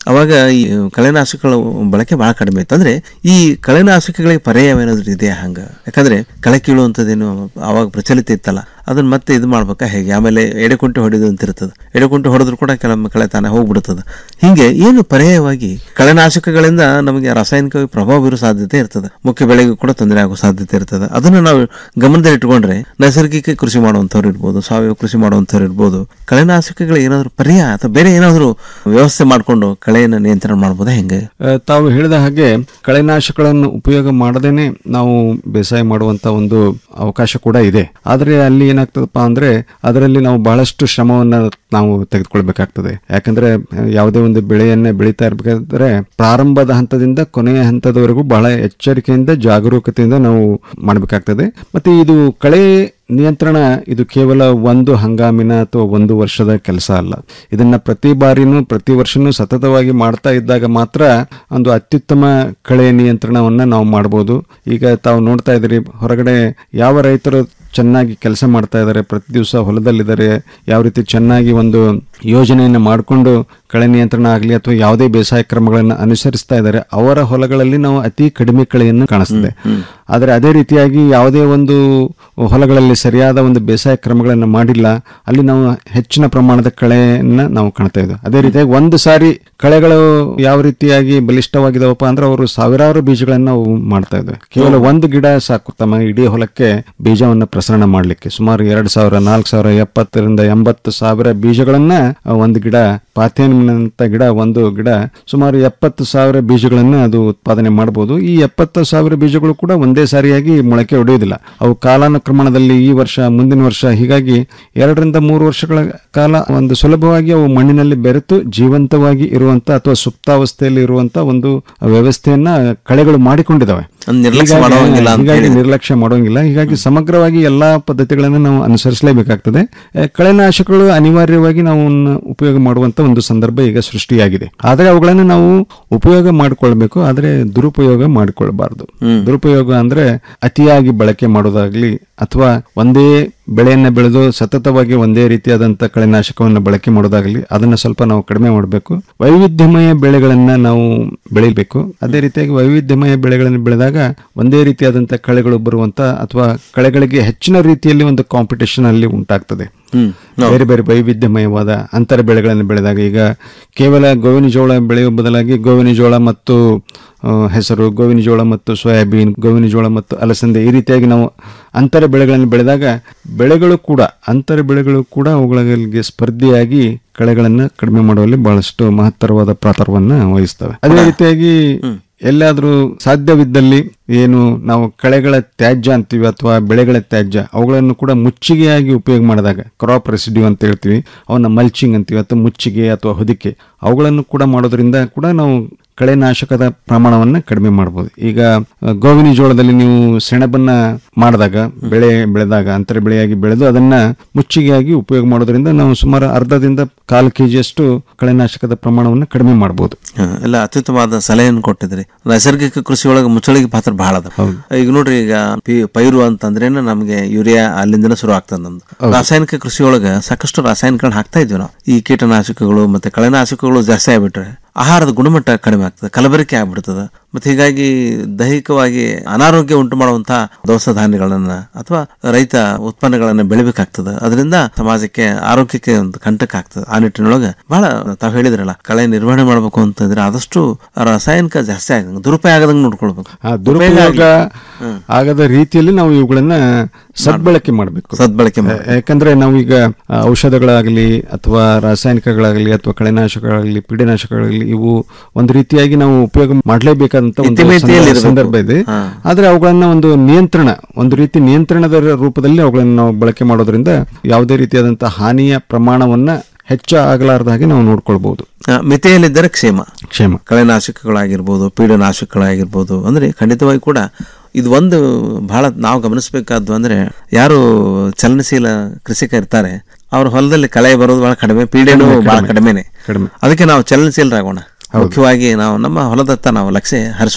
ಅವಾಗ ಈ ಕಳೆನಾಶಕಗಳ ಬಳಕೆ ಬಹಳ ಕಡಿಮೆ ಇತ್ತು ಅಂದ್ರೆ ಈ ಕಳೆನಾಶಕಗಳಿಗೆ ಪರ್ಯಾಯ ಏನಾದ್ರು ಇದೆಯಾ ಹಂಗ ಯಾಕಂದ್ರೆ ಕಳೆ ಕೀಳುವಂಥದ್ದೇನು ಅವಾಗ ಪ್ರಚಲಿತ ಇತ್ತಲ್ಲ ಅದನ್ನ ಮತ್ತೆ ಇದು ಮಾಡ್ಬೇಕಾ ಹೇಗೆ ಆಮೇಲೆ ಎಡೆಕುಂಟೆ ಹೊಡೆದು ಅಂತ ಇರ್ತದೆ ಎಡೆಕುಂಟೆ ಹೊಡೆದ್ರು ಕೂಡ ಕೆಲವೊಮ್ಮೆ ಕಳೆ ತಾನೇ ಹೋಗ್ಬಿಡ್ತದೆ ಹಿಂಗೆ ಏನು ಪರ್ಯಾಯವಾಗಿ ಕಳೆನಾಶಕಗಳಿಂದ ನಮಗೆ ರಾಸಾಯನಿಕ ಪ್ರಭಾವ ಬೀರೋ ಸಾಧ್ಯತೆ ಇರ್ತದೆ ಮುಖ್ಯ ಬೆಳೆಗೂ ಕೂಡ ತೊಂದರೆ ಆಗೋ ಸಾಧ್ಯತೆ ಇರ್ತದೆ ಅದನ್ನ ನಾವು ಗಮನದಲ್ಲಿ ಇಟ್ಕೊಂಡ್ರೆ ನೈಸರ್ಗಿಕ ಕೃಷಿ ಮಾಡುವಂಥವ್ರು ಇರ್ಬೋದು ಸಾವಯವ ಕೃಷಿ ಮಾಡುವಂಥವ್ರು ಇರ್ಬೋದು ಕಳೆನಾಶಕಗಳು ಏನಾದ್ರು ಪರ್ಯಾಯ ಅಥವಾ ಬೇರೆ ಏನಾದ್ರು ವ್ಯವಸ್ಥೆ ಮಾಡಿಕೊಂಡು ಕಳೆಯನ್ನು ನಿಯಂತ್ರಣ ಮಾಡ್ಬೋದಾ ಹೆಂಗೆ ಆ, ತಾವು ಹೇಳಿದ ಹಾಗೆ ಕಳೆನಾಶಕಗಳನ್ನು ಉಪಯೋಗ ಮಾಡದೇನೆ ನಾವು ಬೇಸಾಯ ಮಾಡುವಂತ ಒಂದು ಅವಕಾಶ ಕೂಡ ಇದೆ ಆದ್ರೆ ಅಲ್ಲಿ ಏನಾಗ್ತದಪ್ಪ ಅಂದ್ರೆ ಅದರಲ್ಲಿ ನಾವು ಬಹಳಷ್ಟು ಶ್ರಮವನ್ನ ನಾವು ತೆಗೆದುಕೊಳ್ಬೇಕಾಗ್ತದೆ ಯಾಕಂದ್ರೆ ಆ, ಯಾವುದೇ ಒಂದು ಬೆಳೆಯನ್ನ ಬೆಳೀತಾ ಇರ್ಬೇಕಾದ್ರೆ ಪ್ರಾರಂಭದ ಹಂತದಿಂದ ಕೊನೆಯ ಹಂತದವರೆಗೂ ಬಹಳ ಎಚ್ಚರಿಕೆಯಿಂದ ಜಾಗರೂಕತೆಯಿಂದ ನಾವು ಮಾಡಬೇಕಾಗ್ತದೆ ಮತ್ತೆ ಇದು ಕಳೆ ನಿಯಂತ್ರಣ ಇದು ಕೇವಲ ಒಂದು ಹಂಗಾಮಿನ ಅಥವಾ ಒಂದು ವರ್ಷದ ಕೆಲಸ ಅಲ್ಲ ಇದನ್ನ ಪ್ರತಿ ಬಾರಿನೂ ಪ್ರತಿ ವರ್ಷನೂ ಸತತವಾಗಿ ಮಾಡ್ತಾ ಇದ್ದಾಗ ಮಾತ್ರ ಒಂದು ಅತ್ಯುತ್ತಮ ಕಳೆ ನಿಯಂತ್ರಣವನ್ನ ನಾವು ಮಾಡ್ಬೋದು ಈಗ ತಾವು ನೋಡ್ತಾ ಇದ್ದೀರಿ ಹೊರಗಡೆ ಯಾವ ರೈತರು ಚೆನ್ನಾಗಿ ಕೆಲಸ ಮಾಡ್ತಾ ಇದ್ದಾರೆ ಪ್ರತಿ ದಿವಸ ಹೊಲದಲ್ಲಿದ್ದಾರೆ ಯಾವ ರೀತಿ ಚೆನ್ನಾಗಿ ಒಂದು ಯೋಜನೆಯನ್ನು ಮಾಡಿಕೊಂಡು ಕಳೆ ನಿಯಂತ್ರಣ ಆಗಲಿ ಅಥವಾ ಯಾವುದೇ ಬೇಸಾಯ ಕ್ರಮಗಳನ್ನು ಅನುಸರಿಸ್ತಾ ಇದ್ದಾರೆ ಅವರ ಹೊಲಗಳಲ್ಲಿ ನಾವು ಅತಿ ಕಡಿಮೆ ಕಳೆಯನ್ನು ಕಾಣಿಸ್ತದೆ ಆದರೆ ಅದೇ ರೀತಿಯಾಗಿ ಯಾವುದೇ ಒಂದು ಹೊಲಗಳಲ್ಲಿ ಸರಿಯಾದ ಒಂದು ಬೇಸಾಯ ಕ್ರಮಗಳನ್ನು ಮಾಡಿಲ್ಲ ಅಲ್ಲಿ ನಾವು ಹೆಚ್ಚಿನ ಪ್ರಮಾಣದ ಕಳೆಯನ್ನ ನಾವು ಕಾಣ್ತಾ ಇದ್ದೇವೆ ಅದೇ ರೀತಿಯಾಗಿ ಒಂದು ಸಾರಿ ಕಳೆಗಳು ಯಾವ ರೀತಿಯಾಗಿ ಬಲಿಷ್ಠವಾಗಿದಾವಪ್ಪ ಅಂದ್ರೆ ಅವರು ಸಾವಿರಾರು ಬೀಜಗಳನ್ನ ನಾವು ಮಾಡ್ತಾ ಇದ್ದೇವೆ ಕೇವಲ ಒಂದು ಗಿಡ ಸಾಕು ತಮ್ಮ ಇಡೀ ಹೊಲಕ್ಕೆ ಬೀಜವನ್ನ ಪ್ರಸರಣ ಮಾಡಲಿಕ್ಕೆ ಸುಮಾರು ಎರಡು ಸಾವಿರ ನಾಲ್ಕು ಸಾವಿರ ಎಪ್ಪತ್ತರಿಂದ ಎಂಬತ್ತು ಸಾವಿರ ಬೀಜಗಳನ್ನ ಆ, ಒಂದು ಗಿಡ ಪಾಥೇನಿನಂತ ಗಿಡ ಒಂದು ಗಿಡ ಸುಮಾರು ಎಪ್ಪತ್ತು ಸಾವಿರ ಬೀಜಗಳನ್ನ ಅದು ಉತ್ಪಾದನೆ ಮಾಡಬಹುದು ಈ ಎಪ್ಪತ್ತು ಸಾವಿರ ಬೀಜಗಳು ಕೂಡ ಒಂದೇ ಸಾರಿಯಾಗಿ ಮೊಳಕೆ ಹೊಡೆಯುವುದಿಲ್ಲ ಅವು ಕಾಲಾನುಕ್ರಮಣದಲ್ಲಿ ಈ ವರ್ಷ ಮುಂದಿನ ವರ್ಷ ಹೀಗಾಗಿ ಎರಡರಿಂದ ಮೂರು ವರ್ಷಗಳ ಕಾಲ ಒಂದು ಸುಲಭವಾಗಿ ಅವು ಮಣ್ಣಿನಲ್ಲಿ ಬೆರೆತು ಜೀವಂತವಾಗಿ ಇರುವಂತ ಅಥವಾ ಸುಪ್ತಾವಸ್ಥೆಯಲ್ಲಿ ಇರುವಂತ ಒಂದು ವ್ಯವಸ್ಥೆಯನ್ನ ಕಳೆಗಳು ಮಾಡಿಕೊಂಡಿದ್ದಾವೆ ಅದ್ನ ನಿರ್ಲಕ್ಷ್ಯ ಹೀಗಾಗಿ- ಮಾಡೋಂಗಿಲ್ಲ ಅಂತ ಹೀಗಾಗಿ ಹೇಳಿದ್ರೆ. ನಿರ್ಲಕ್ಷ್ಯ ಮಾಡೋಂಗಿಲ್ಲ ಹೀಗಾಗಿ ಸಮಗ್ರವಾಗಿ ಎಲ್ಲಾ ಪದ್ಧತಿಗಳನ್ನು ನಾವು ಅನುಸರಿಸಲೇಬೇಕಾಗ್ತದೆ ಆ, ಕಳೆನಾಶಕಗಳು ಅನಿವಾರ್ಯವಾಗಿ ನಾವು ಅವನ್ನ ಉಪಯೋಗ ಮಾಡುವಂತ ಒಂದು ಸಂದರ್ಭ ಈಗ ಸೃಷ್ಟಿಯಾಗಿದೆ ಆದರೆ ಅವುಗಳನ್ನು ನಾವು ಉಪಯೋಗ ಮಾಡಿಕೊಳ್ಬೇಕು ಆದರೆ ದುರುಪಯೋಗ ಮಾಡಿಕೊಳ್ಬಾರ್ದು ದುರುಪಯೋಗ ಅಂದ್ರೆ ಅತಿಯಾಗಿ ಬಳಕೆ ಮಾಡೋದಾಗ್ಲಿ ಅಥವಾ ಒಂದೇ ಬೆಳೆಯನ್ನ ಬೆಳೆದು ಸತತವಾಗಿ ಒಂದೇ ರೀತಿಯಾದಂತ ಕಳೆನಾಶಕವನ್ನು ಬಳಕೆ ಮಾಡೋದಾಗ್ಲಿ ಅದನ್ನ ಸ್ವಲ್ಪ ನಾವು ಕಡಿಮೆ ಮಾಡಬೇಕು ವೈವಿಧ್ಯಮಯ ಬೆಳೆಗಳನ್ನ ನಾವು ಬೆಳಿಬೇಕು ಅದೇ ರೀತಿಯಾಗಿ ವೈವಿಧ್ಯಮಯ ಬೆಳೆಗಳನ್ನು ಬೆಳೆದಾಗ ಒಂದೇ ರೀತಿಯಾದಂತ ಕಳೆಗಳು ಬರುವಂತ ಅಥವಾ ಕಳೆಗಳಿಗೆ ಹೆಚ್ಚಿನ ರೀತಿಯಲ್ಲಿ ಒಂದು ಕಾಂಪಿಟೇಷನ್ ಅಲ್ಲಿ ಉಂಟಾಗ್ತದೆ ಬೇರೆ ಬೇರೆ ವೈವಿಧ್ಯಮಯವಾದ ಅಂತರ ಬೆಳೆಗಳನ್ನು ಬೆಳೆದಾಗ ಈಗ ಕೇವಲ ಗೋವಿನ ಜೋಳ ಬೆಳೆಯುವ ಬದಲಾಗಿ ಗೋವಿನ ಜೋಳ ಮತ್ತು ಆ, ಹೆಸರು ಗೋವಿನ ಜೋಳ ಮತ್ತು ಸೋಯಾಬೀನ್ ಗೋವಿನ ಜೋಳ ಮತ್ತು ಅಲಸಂದೆ ಈ ರೀತಿಯಾಗಿ ನಾವು ಅಂತರ ಬೆಳೆಗಳನ್ನು ಬೆಳೆದಾಗ ಬೆಳೆಗಳು ಕೂಡ ಅಂತರ ಬೆಳೆಗಳು ಕೂಡ ಅವುಗಳಿಗೆ ಸ್ಪರ್ಧೆಯಾಗಿ ಕಳೆಗಳನ್ನು ಕಡಿಮೆ ಮಾಡುವಲ್ಲಿ ಬಹಳಷ್ಟು ಮಹತ್ತರವಾದ ಪಾತ್ರವನ್ನ ವಹಿಸ್ತವೆ ಅದೇ ರೀತಿಯಾಗಿ ಎಲ್ಲಾದ್ರೂ ಸಾಧ್ಯವಿದ್ದಲ್ಲಿ ಏನು ನಾವು ಕಳೆಗಳ ತ್ಯಾಜ್ಯ ಅಂತೀವಿ ಅಥವಾ ಬೆಳೆಗಳ ತ್ಯಾಜ್ಯ ಅವುಗಳನ್ನು ಕೂಡ ಮುಚ್ಚಿಗೆಯಾಗಿ ಉಪಯೋಗ ಮಾಡಿದಾಗ ಕ್ರಾಪ್ ರೆಸಿಡ್ಯೂ ಅಂತ ಹೇಳ್ತೀವಿ ಅವನ್ನ ಮಲ್ಚಿಂಗ್ ಅಂತೀವಿ ಅಥವಾ ಮುಚ್ಚಿಗೆ ಅಥವಾ ಹೊದಿಕೆ ಅವುಗಳನ್ನು ಕೂಡ ಮಾಡೋದ್ರಿಂದ ಕೂಡ ನಾವು ಕಳೆನಾಶಕದ ಪ್ರಮಾಣವನ್ನ ಕಡಿಮೆ ಮಾಡಬಹುದು ಈಗ ಅಹ್, ಗೋವಿನ ಜೋಳದಲ್ಲಿ ನೀವು ಸೆಣಬನ್ನ ಮಾಡಿದಾಗ ಬೆಳೆ ಬೆಳೆದಾಗ ಅಂತರ ಬೆಳೆಯಾಗಿ ಬೆಳೆದು ಅದನ್ನ ಮುಚ್ಚಿಗೆಯಾಗಿ ಉಪಯೋಗ ಮಾಡೋದ್ರಿಂದ ನಾವು ಸುಮಾರು ಅರ್ಧದಿಂದ ಕಾಲು ಕೆಜಿಯಷ್ಟು ಕಳೆನಾಶಕದ ಪ್ರಮಾಣವನ್ನು ಕಡಿಮೆ ಮಾಡಬಹುದು ಹ, ಎಲ್ಲ ಅತ್ಯುತ್ತಮವಾದ ಸಲಹೆಯನ್ನು ಕೊಟ್ಟಿದ್ರಿ ನೈಸರ್ಗಿಕ ಕೃಷಿ ಒಳಗೆ ಮುಚ್ಚಳಿಗೆ ಪಾತ್ರ ಬಹಳ ಅದ ಈಗ ನೋಡ್ರಿ ಈಗ ಪಿ- ಪೈರು ಅಂತಂದ್ರೇನೆ ನಮಗೆ ಯೂರಿಯಾ ಅಲ್ಲಿಂದನೇ ಶುರು ಆಗ್ತದೆ ನಮ್ದು ಹೌದು. ರಾಸಾಯನಿಕ ಕೃಷಿ ಒಳಗೆ ಸಾಕಷ್ಟು ರಾಸಾಯನಿಕಗಳನ್ನ ಹಾಕ್ತಾ ಇದ್ವಿ ನಾವು ಈ ಕೀಟನಾಶಕಗಳು ಮತ್ತೆ ಕಳೆನಾಶಕಗಳು ಜಾಸ್ತಿ ಆಗ್ಬಿಟ್ರೆ ಆಹಾರದ ಗುಣಮಟ್ಟ ಕಡಿಮೆ ಆಗ್ತದೆ ಕಲಬೆರಕೆ ಆಗ್ಬಿಡ್ತದೆ ಮತ್ತೆ ಹೀಗಾಗಿ ದೈಹಿಕವಾಗಿ ಅನಾರೋಗ್ಯ ಉಂಟು ಮಾಡುವಂತಹ ದವಸ ಧಾನ್ಯಗಳನ್ನ ಅಥವಾ ರೈತ ಉತ್ಪನ್ನಗಳನ್ನ ಬೆಳಿಬೇಕಾಗ್ತದೆ ಅದರಿಂದ ಸಮಾಜಕ್ಕೆ ಆರೋಗ್ಯಕ್ಕೆ ಒಂದು ಕಂಟಕ ಆಗ್ತದೆ ಆ ನಿಟ್ಟಿನೊಳಗೆ ಬಹಳ ತಾವು ಹೇಳಿದ್ರಲ್ಲ ಕಳೆ ನಿರ್ವಹಣೆ ಮಾಡಬೇಕು ಅಂತಂದ್ರೆ ಆದಷ್ಟು ರಾಸಾಯನಿಕ ಜಾಸ್ತಿ ಆಗಂಗ ದುರುಪಯೋಗ ಆಗದಂಗೆ ನೋಡ್ಕೊಳ್ಬೇಕು ಆ ಉಪಯೋಗ ದುರುಪಯೋಗ ಆಗ್ಲಿ. ಆಗದ ರೀತಿಯಲ್ಲಿ ನಾವು ಇವುಗಳನ್ನ ಸದ್ಬಳಕೆ ಮಾಡಬೇಕು ಸದ್ಬಳಕೆ ಯಾಕಂದ್ರೆ ನಾವು ಈಗ ಆ, ಔಷಧಗಳಾಗಲಿ ಅಥವಾ ರಾಸಾಯನಿಕಗಳಾಗಲಿ ಅಥವಾ ಕಳೆನಾಶಕಗಳಾಗಲಿ ಪೀಡನಾಶಕಗಳಾಗಲಿ ಇವು ಒಂದು ರೀತಿಯಾಗಿ ನಾವು ಉಪಯೋಗ ಮಾಡಲೇಬೇಕಾದಂತ ಒಂದು ಇತಿಮಿತಿಯಲ್ಲಿ ಸಂದರ್ಭ- ಇರ್ಬೇಕು. ಸಂದರ್ಭ ಇದೆ ಹಾ. ಆದ್ರೆ ಅವುಗಳನ್ನ ಒಂದು ನಿಯಂತ್ರಣ ಒಂದು ರೀತಿ ನಿಯಂತ್ರಣದ ರೂಪದಲ್ಲಿ ಅವುಗಳನ್ನು ನಾವು ಬಳಕೆ ಮಾಡೋದ್ರಿಂದ ಯಾವುದೇ ರೀತಿಯಾದಂತಹ ಹಾನಿಯ ಪ್ರಮಾಣವನ್ನ ಹೆಚ್ಚು ಆಗಲಾರದ ಹಾಗೆ ನಾವು ನೋಡ್ಕೊಳ್ಬಹುದು ಆ, ಮಿತಿಯಲ್ಲಿದ್ದರೆ ಕ್ಷೇಮ ಕ್ಷೇಮ ಕಳೆನಾಶಕಗಳಾಗಿರ್ಬೋದು ಪೀಡನಾಶಕಗಳಾಗಿರ್ಬೋದು ಅಂದ್ರೆ ಖಂಡಿತವಾಗಿ ಕೂಡ ಇದು ಒಂದು ಬಹಳ ನಾವು ಗಮನಿಸಬೇಕಾದ್ದು ಅಂದ್ರೆ ಯಾರು ಚಲನಶೀಲ ಕೃಷಿಕ ಇರ್ತಾರೆ ಅವ್ರ ಹೊಲದಲ್ಲಿ ಕಳೆ ಬರೋದು ಬಹಳ ಕಡಿಮೆ ಪೀಡೆನೂ ಕಡಿಮೆ, ಬಹಳ ಕಡಿಮೆ. ಕಡಿಮೆನೆ ಕಡಿಮೆ ಅದಕ್ಕೆ ನಾವು ಚಲನಶೀಲರಾಗೋಣ ಮುಖ್ಯವಾಗಿ ನಾವು ನಮ್ಮ ಹೊಲದತ್ತ ನಾವು ಲಕ್ಷ್ಯ ಹರಿಸೋಣ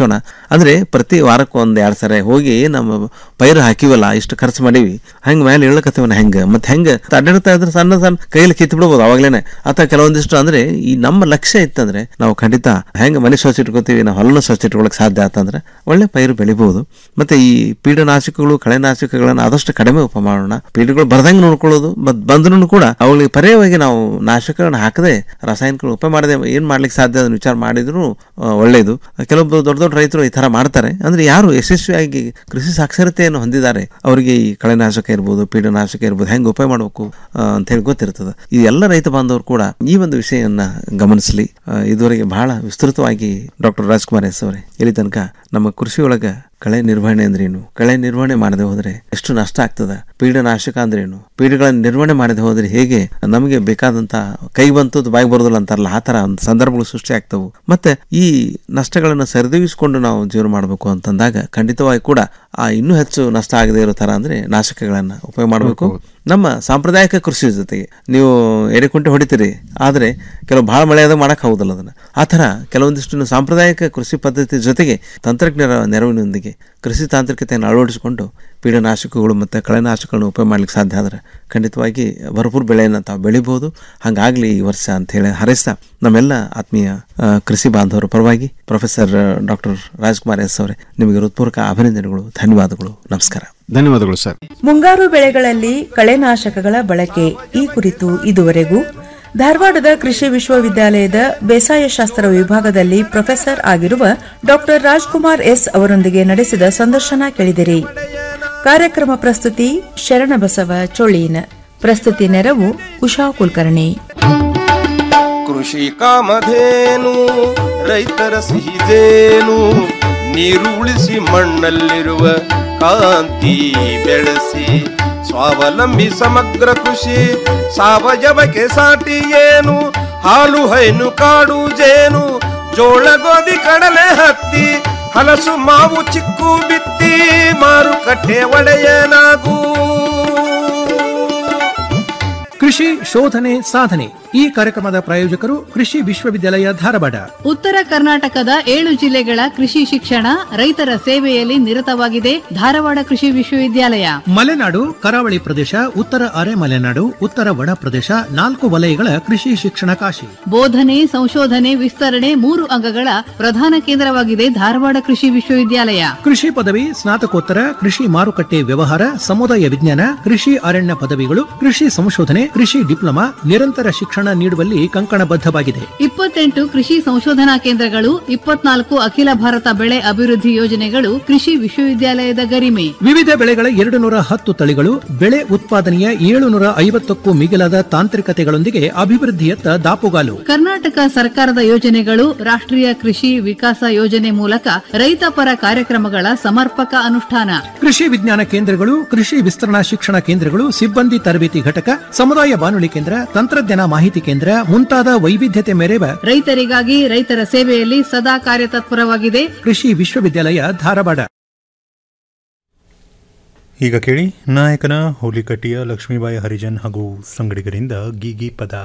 ಅಂದ್ರೆ ಪ್ರತಿ ವಾರಕ್ಕೆ ಒಂದ್ ಎರಡ್ ಸರಿ ಹೋಗಿ ನಮ್ಮ ಪೈರು ಹಾಕಿವಲ್ಲ ಇಷ್ಟು ಖರ್ಚು ಮಾಡೀವಿ ಹಂಗ ಮೇಲೆ ಇಳಕತ್ತೀವನ ಹೆಂಗ ಮತ್ತೆ ಹೆಂಗ ಅಡ್ಡಾಡ್ತಾ ಇದ್ರೆ ಸಣ್ಣ ಸಣ್ಣ ಕೈಯಲ್ಲಿ ಕಿತ್ತು ಬಿಡ್ಬೋದು ಅವಾಗ್ಲೇನೆ ಅಥವಾ ಕೆಲವೊಂದಿಷ್ಟು ಅಂದ್ರೆ ಈ ನಮ್ಮ ಲಕ್ಷ್ಯ ಇತ್ತಂದ್ರೆ ನಾವು ಖಂಡಿತ ಹೆಂಗ ಮನೆ ಸ್ವಚ್ಛ ಇಟ್ಕೋತೀವಿ ನಾವು ಹೊಲನ ಸ್ವಚ್ಛ ಇಟ್ಕೊಳಕ್ ಸಾಧ್ಯ ಆತಂದ್ರೆ ಒಳ್ಳೆ ಪೈರು ಬೆಳಿಬಹುದು ಮತ್ತೆ ಈ ಪೀಡನಾಶಕಗಳು ಕಳೆನಾಶಕಗಳನ್ನ ಆದಷ್ಟು ಕಡಿಮೆ ಉಪ ಮಾಡೋಣ ಪೀಡೆಗಳು ಬರ್ದಂಗೆ ನೋಡ್ಕೊಳ್ಳೋದು ಮತ್ ಬಂದ್ರೂ ಕೂಡ ಅವುಗಳಿಗೆ ಪರ್ಯಾಯವಾಗಿ ನಾವು ನಾಶಕಗಳನ್ನ ಹಾಕದೆ ರಾಸಾಯನಿಕಗಳು ಉಪ ಮಾಡದೆ ಏನ್ ಮಾಡ್ಲಿಕ್ಕೆ ಸಾಧ್ಯ ಅದನ್ನ ವಿಚಾರ ಮಾಡಿದ್ರು ಆ, ಒಳ್ಳೇದು ಕೆಲವೊಬ್ಬರು ದೊಡ್ಡ ದೊಡ್ಡ ರೈತರು ಈ ತರ ಮಾಡ್ತಾರೆ ಅಂದ್ರೆ ಯಾರು ಯಶಸ್ವಿಯಾಗಿ ಕೃಷಿ ಸಾಕ್ಷರತೆಯನ್ನು ಹೊಂದಿದ್ದಾರೆ ಅವರಿಗೆ ಈ ಕಳೆನಾಶಕ ಇರ್ಬೋದು ಪೀಡನಾಶಕ ಇರ್ಬೋದು ಹೆಂಗೆ ಉಪಯೋಗ ಮಾಡಬೇಕು ಅಂತ ಹೇಳಿ ಗೊತ್ತಿರ್ತದೆ ಈ ಎಲ್ಲ ರೈತ ಬಾಂಧವರು ಕೂಡ ಈ ಒಂದು ವಿಷಯವನ್ನ ಗಮನಿಸಲಿ ಆ, ಇದುವರೆಗೆ ಬಹಳ ವಿಸ್ತೃತವಾಗಿ ಡಾಕ್ಟರ್ ರಾಜ್ಕುಮಾರ್ ಎಸ್ ಅವರೇ ಇಲ್ಲಿ ತನಕ ನಮ್ಮ ಕೃಷಿ ಒಳಗ ಕಳೆ ನಿರ್ವಹಣೆ ಅಂದ್ರೇನು ಕಳೆ ನಿರ್ವಹಣೆ ಮಾಡದೆ ಹೋದ್ರೆ ಎಷ್ಟು ನಷ್ಟ ಆಗ್ತದ ಪೀಡನಾಶಕ ಅಂದ್ರೇನು ಪೀಡೆಗಳನ್ನ ನಿರ್ವಹಣೆ ಮಾಡದೆ ಹೋದ್ರೆ ಹೇಗೆ ನಮಗೆ ಬೇಕಾದಂತ ಕೈ ಬಂತದ್ದು ಬಾಯಿ ಬರೋದಿಲ್ಲ ಅಂತಾರಲ್ಲ ಆ ತರ ಒಂದು ಸಂದರ್ಭಗಳು ಸೃಷ್ಟಿ ಆಗ್ತವು ಮತ್ತೆ ಈ ನಷ್ಟಗಳನ್ನ ಸರಿದೂಗಿಸಿಕೊಂಡು ನಾವು ಜೀವನ ಮಾಡಬೇಕು ಅಂತಂದಾಗ ಖಂಡಿತವಾಗಿ ಕೂಡ ಆ ಇನ್ನೂ ಹೆಚ್ಚು ನಷ್ಟ ಆಗದೆ ಇರೋ ತರ ಅಂದ್ರೆ ನಾಶಕಗಳನ್ನ ಉಪಯೋಗ ಮಾಡಬೇಕು ನಮ್ಮ ಸಾಂಪ್ರದಾಯಿಕ ಕೃಷಿ ಜೊತೆಗೆ ನೀವು ಎಡೆಕುಂಟೆ ಹೊಡಿತೀರಿ ಆದರೆ ಕೆಲವು ಭಾಳ ಮಳೆ ಆದಾಗ ಮಾಡಕ್ ಆಗುದಿಲ್ಲ ಅದನ್ನ ಆ ಥರ ಕೆಲವೊಂದಿಷ್ಟು ಸಾಂಪ್ರದಾಯಿಕ ಕೃಷಿ ಪದ್ಧತಿ ಜೊತೆಗೆ ತಂತ್ರಜ್ಞರ ನೆರವಿನೊಂದಿಗೆ ಕೃಷಿ ತಾಂತ್ರಿಕತೆಯನ್ನು ಅಳವಡಿಸಿಕೊಂಡು ಪೀಡನಾಶಕಗಳು ಮತ್ತು ಕಳೆನಾಶಕಗಳನ್ನು ಉಪಯೋಗ ಮಾಡ್ಲಿಕ್ಕೆ ಸಾಧ್ಯ ಆದ್ರೆ ಖಂಡಿತವಾಗಿ ಭರಪೂರ ಬೆಳೆಯನ್ನು ತಾವು ಬೆಳಿಬಹುದು ಹಂಗಾಗ್ಲಿ ಈ ವರ್ಷ ಅಂತ ಹೇಳಿ ಹಾರೈಸ್ತಾ ನಮ್ಮೆಲ್ಲ ಆತ್ಮೀಯ ಆ, ಕೃಷಿ ಬಾಂಧವರ ಪರವಾಗಿ ಪ್ರೊಫೆಸರ್ ಡಾಕ್ಟರ್ ರಾಜ್ಕುಮಾರ್ ಎಸ್ ಅವರೇ ನಿಮಗೆ ಹೃತ್ಪೂರ್ವಕ ಅಭಿನಂದನೆಗಳು ಧನ್ಯವಾದಗಳು ನಮಸ್ಕಾರ ಧನ್ಯವಾದಗಳು ಸರ್ ಮುಂಗಾರು ಬೆಳೆಗಳಲ್ಲಿ ಕಳೆನಾಶಕಗಳ ಬಳಕೆ ಈ ಕುರಿತು ಇದುವರೆಗೂ ಧಾರವಾಡದ ಕೃಷಿ ವಿಶ್ವವಿದ್ಯಾಲಯದ ಬೇಸಾಯ ಶಾಸ್ತ್ರ ವಿಭಾಗದಲ್ಲಿ ಪ್ರೊಫೆಸರ್ ಆಗಿರುವ ಡಾಕ್ಟರ್ ರಾಜ್ಕುಮಾರ್ ಎಸ್ ಅವರೊಂದಿಗೆ ನಡೆಸಿದ ಸಂದರ್ಶನ ಕೇಳಿದಿರಿ ಕಾರ್ಯಕ್ರಮ ಪ್ರಸ್ತುತಿ ಶರಣಬಸವ ಚೊಳ್ಳೀನ್ ಪ್ರಸ್ತುತಿ ನೆರವು ಉಷಾ ಕುಲಕರ್ಣಿ ಕೃಷಿ ಕಾಮಧೇನು ರೈತರ ಸಿಹಿದೇನು ನೀರು ಉಳಿಸಿ ಮಣ್ಣಲ್ಲಿರುವ ಕಾಂತಿ ಬೆಳೆಸಿ ಸ್ವಾವಲಂಬಿ ಸಮಗ್ರ ಕೃಷಿ ಸಾವಯವಕ್ಕೆ ಸಾಟಿ ಏನು ಹಾಲು ಹೈನು ಕಾಡು ಜೇನು ಜೋಳ ಗೋಧಿ ಕಡಲೆ ಹತ್ತಿ ಹಲಸು ಮಾವು ಚಿಕ್ಕು ಬಿತ್ತಿ ಮಾರುಕಟ್ಟೆ ಒಡೆಯನಾಗೂ ಕೃಷಿ ಶೋಧನೆ ಸಾಧನೆ ಈ ಕಾರ್ಯಕ್ರಮದ ಪ್ರಾಯೋಜಕರು ಕೃಷಿ ವಿಶ್ವವಿದ್ಯಾಲಯ ಧಾರವಾಡ ಉತ್ತರ ಕರ್ನಾಟಕದ ಏಳು ಜಿಲ್ಲೆಗಳ ಕೃಷಿ ಶಿಕ್ಷಣ ರೈತರ ಸೇವೆಯಲ್ಲಿ ನಿರತವಾಗಿದೆ ಧಾರವಾಡ ಕೃಷಿ ವಿಶ್ವವಿದ್ಯಾಲಯ ಮಲೆನಾಡು ಕರಾವಳಿ ಪ್ರದೇಶ ಉತ್ತರ ಅರೆ ಮಲೆನಾಡು ಉತ್ತರ ಒಣ ಪ್ರದೇಶ ನಾಲ್ಕು ವಲಯಗಳ ಕೃಷಿ ಶಿಕ್ಷಣ ಕಾಶಿ ಬೋಧನೆ ಸಂಶೋಧನೆ ವಿಸ್ತರಣೆ ಮೂರು ಅಂಗಗಳ ಪ್ರಧಾನ ಕೇಂದ್ರವಾಗಿದೆ ಧಾರವಾಡ ಕೃಷಿ ವಿಶ್ವವಿದ್ಯಾಲಯ ಕೃಷಿ ಪದವಿ ಸ್ನಾತಕೋತ್ತರ ಕೃಷಿ ಮಾರುಕಟ್ಟೆ ವ್ಯವಹಾರ ಸಮುದಾಯ ವಿಜ್ಞಾನ ಕೃಷಿ ಅರಣ್ಯ ಪದವಿಗಳು ಕೃಷಿ ಸಂಶೋಧನೆ ಕೃಷಿ ಡಿಪ್ಲೊಮಾ ನಿರಂತರ ಶಿಕ್ಷಣ ನೀಡುವಲ್ಲಿ ಕಂಕಣಬದ್ಧವಾಗಿದೆ ಇಪ್ಪತ್ತೆಂಟು ಕೃಷಿ ಸಂಶೋಧನಾ ಕೇಂದ್ರಗಳು ಇಪ್ಪತ್ನಾಲ್ಕು ಅಖಿಲ ಭಾರತ ಬೆಳೆ ಅಭಿವೃದ್ಧಿ ಯೋಜನೆಗಳು ಕೃಷಿ ವಿಶ್ವವಿದ್ಯಾಲಯದ ಗರಿಮೆ ವಿವಿಧ ಬೆಳೆಗಳ ಎರಡು ನೂರ ಹತ್ತು ತಳಿಗಳು ಬೆಳೆ ಉತ್ಪಾದನೆಯ ಏಳು ನೂರ ಐವತ್ತಕ್ಕೂ ಮಿಗಿಲಾದ ತಾಂತ್ರಿಕತೆಗಳೊಂದಿಗೆ ಅಭಿವೃದ್ಧಿಯತ್ತ ದಾಪುಗಾಲು ಕರ್ನಾಟಕ ಸರ್ಕಾರದ ಯೋಜನೆಗಳು ರಾಷ್ಟ್ರೀಯ ಕೃಷಿ ವಿಕಾಸ ಯೋಜನೆ ಮೂಲಕ ರೈತ ಪರ ಕಾರ್ಯಕ್ರಮಗಳ ಸಮರ್ಪಕ ಅನುಷ್ಠಾನ ಕೃಷಿ ವಿಜ್ಞಾನ ಕೇಂದ್ರಗಳು ಕೃಷಿ ವಿಸ್ತರಣಾ ಶಿಕ್ಷಣ ಕೇಂದ್ರಗಳು ಸಿಬ್ಬಂದಿ ತರಬೇತಿ ಘಟಕ ಸಮುದಾಯ ಬಾನುಲಿ ಕೇಂದ್ರ ತಂತ್ರಜ್ಞಾನ ಮಾಹಿತಿ ಕೇಂದ್ರ ಮುಂತಾದ ವೈವಿಧ್ಯತೆ ಮೆರೆವ ರೈತರಿಗಾಗಿ ರೈತರ ಸೇವೆಯಲ್ಲಿ ಸದಾ ಕಾರ್ಯತತ್ಪರವಾಗಿದೆ ಕೃಷಿ ವಿಶ್ವವಿದ್ಯಾಲಯ ಧಾರವಾಡ ಈಗ ಕೇಳಿ ನಾಯಕನ ಹೋಲಿಕಟ್ಟಿಯ ಲಕ್ಷ್ಮೀಬಾಯಿ ಹರಿಜನ್ ಹಾಗೂ ಸಂಗಡಿಗರಿಂದ ಗೀಗಿ ಪದ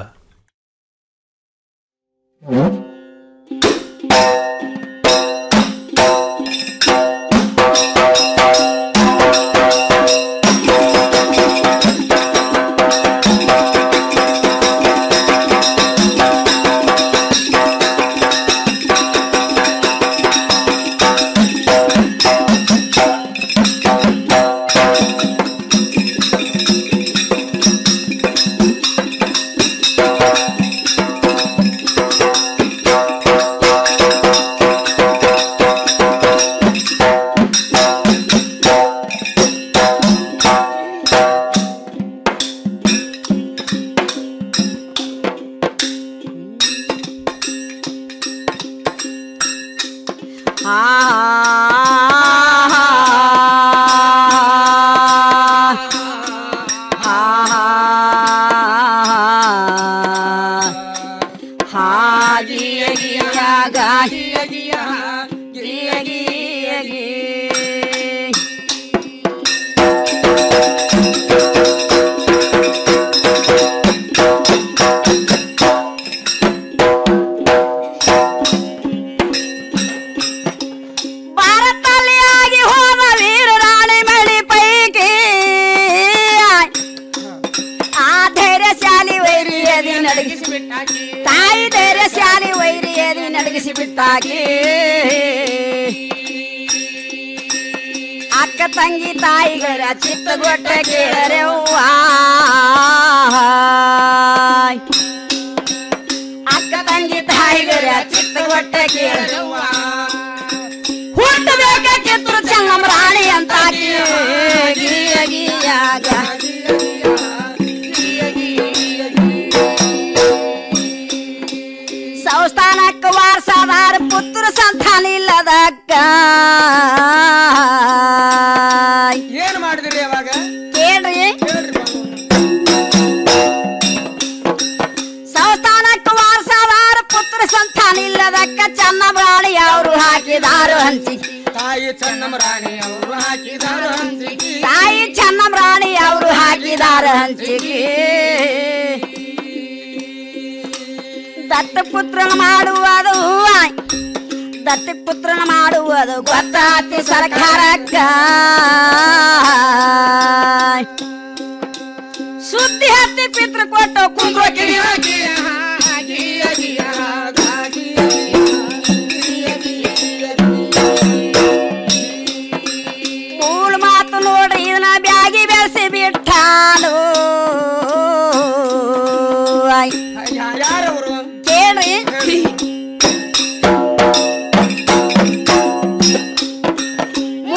ಅಂತಾಕಿ ಅಕ್ಕ ತಂಗಿ ತಾಯಿಗರ ಚಿತ್ತಗೊಟ್ಟ ಕೇಳರೆವ್ವ ಅಕ್ಕ ತಂಗಿ ತಾಯಿಗರ ಚಿತ್ತಗೊಟ್ಟ ಕೇಳರೆವ್ವ ಹುಟ್ಟಬೇಕ ಕಿತ್ತೂರು ಚೆನ್ನಮ್ಮ ರಾಣಿ ಅಂತಾಕಿ ಗಿಯ ಗಿಯಾಗ ಸಂಸ್ಥಾನಕ್ಕ ವಾರಸಾದಾರ ಪುತ್ರ ಸಂತಾನ ಇಲ್ಲದಕ್ಕ ಏನ್ ಮಾಡಿದ್ರಿ ಅವಾಗ ಕೇಳ್ರಿ ಸಂಸ್ಥಾನಕ್ಕ ವಾರಸಾದಾರ ಪುತ್ರ ಸಂತಾನ ಇಲ್ಲದಕ್ಕ ಚನ್ನಬಾಳಿ ಅವರು ಹಾಕಿದಾರು ಹಂಚಿ ತಾಯಿ ಚೆನ್ನಮ್ಮ ರಾಣಿ ಅವರು ಹಾಕಿದಾರ ಹಂಚಿಗೆ ತಾಯಿ ಚೆನ್ನಮ್ಮ ರಾಣಿ ಅವರು ಹಾಕಿದಾರ ಹಂಚಿಗೆ ದತ್ತಪುತ್ರನ ಮಾಡುವುದು ದತ್ತಪುತ್ರನ ಮಾಡುವುದು ಗೊತ್ತಾತಿ ಸರ್ಕಾರಕ್ಕ ಸುದ್ದಿ ಹತ್ತಿ ಪಿತೃ ಕೊಟ್ಟು ಕುಂದ್ರ ಮೂಲ ಮಾತು ನೋಡ್ರಿ ಇದನ್ನ ಬ್ಯಾಗಿ ಬೆಳೆಸಿ ಬಿಟ್ಟಾನು ಯಾರವರು ಕೇಳ್ರಿ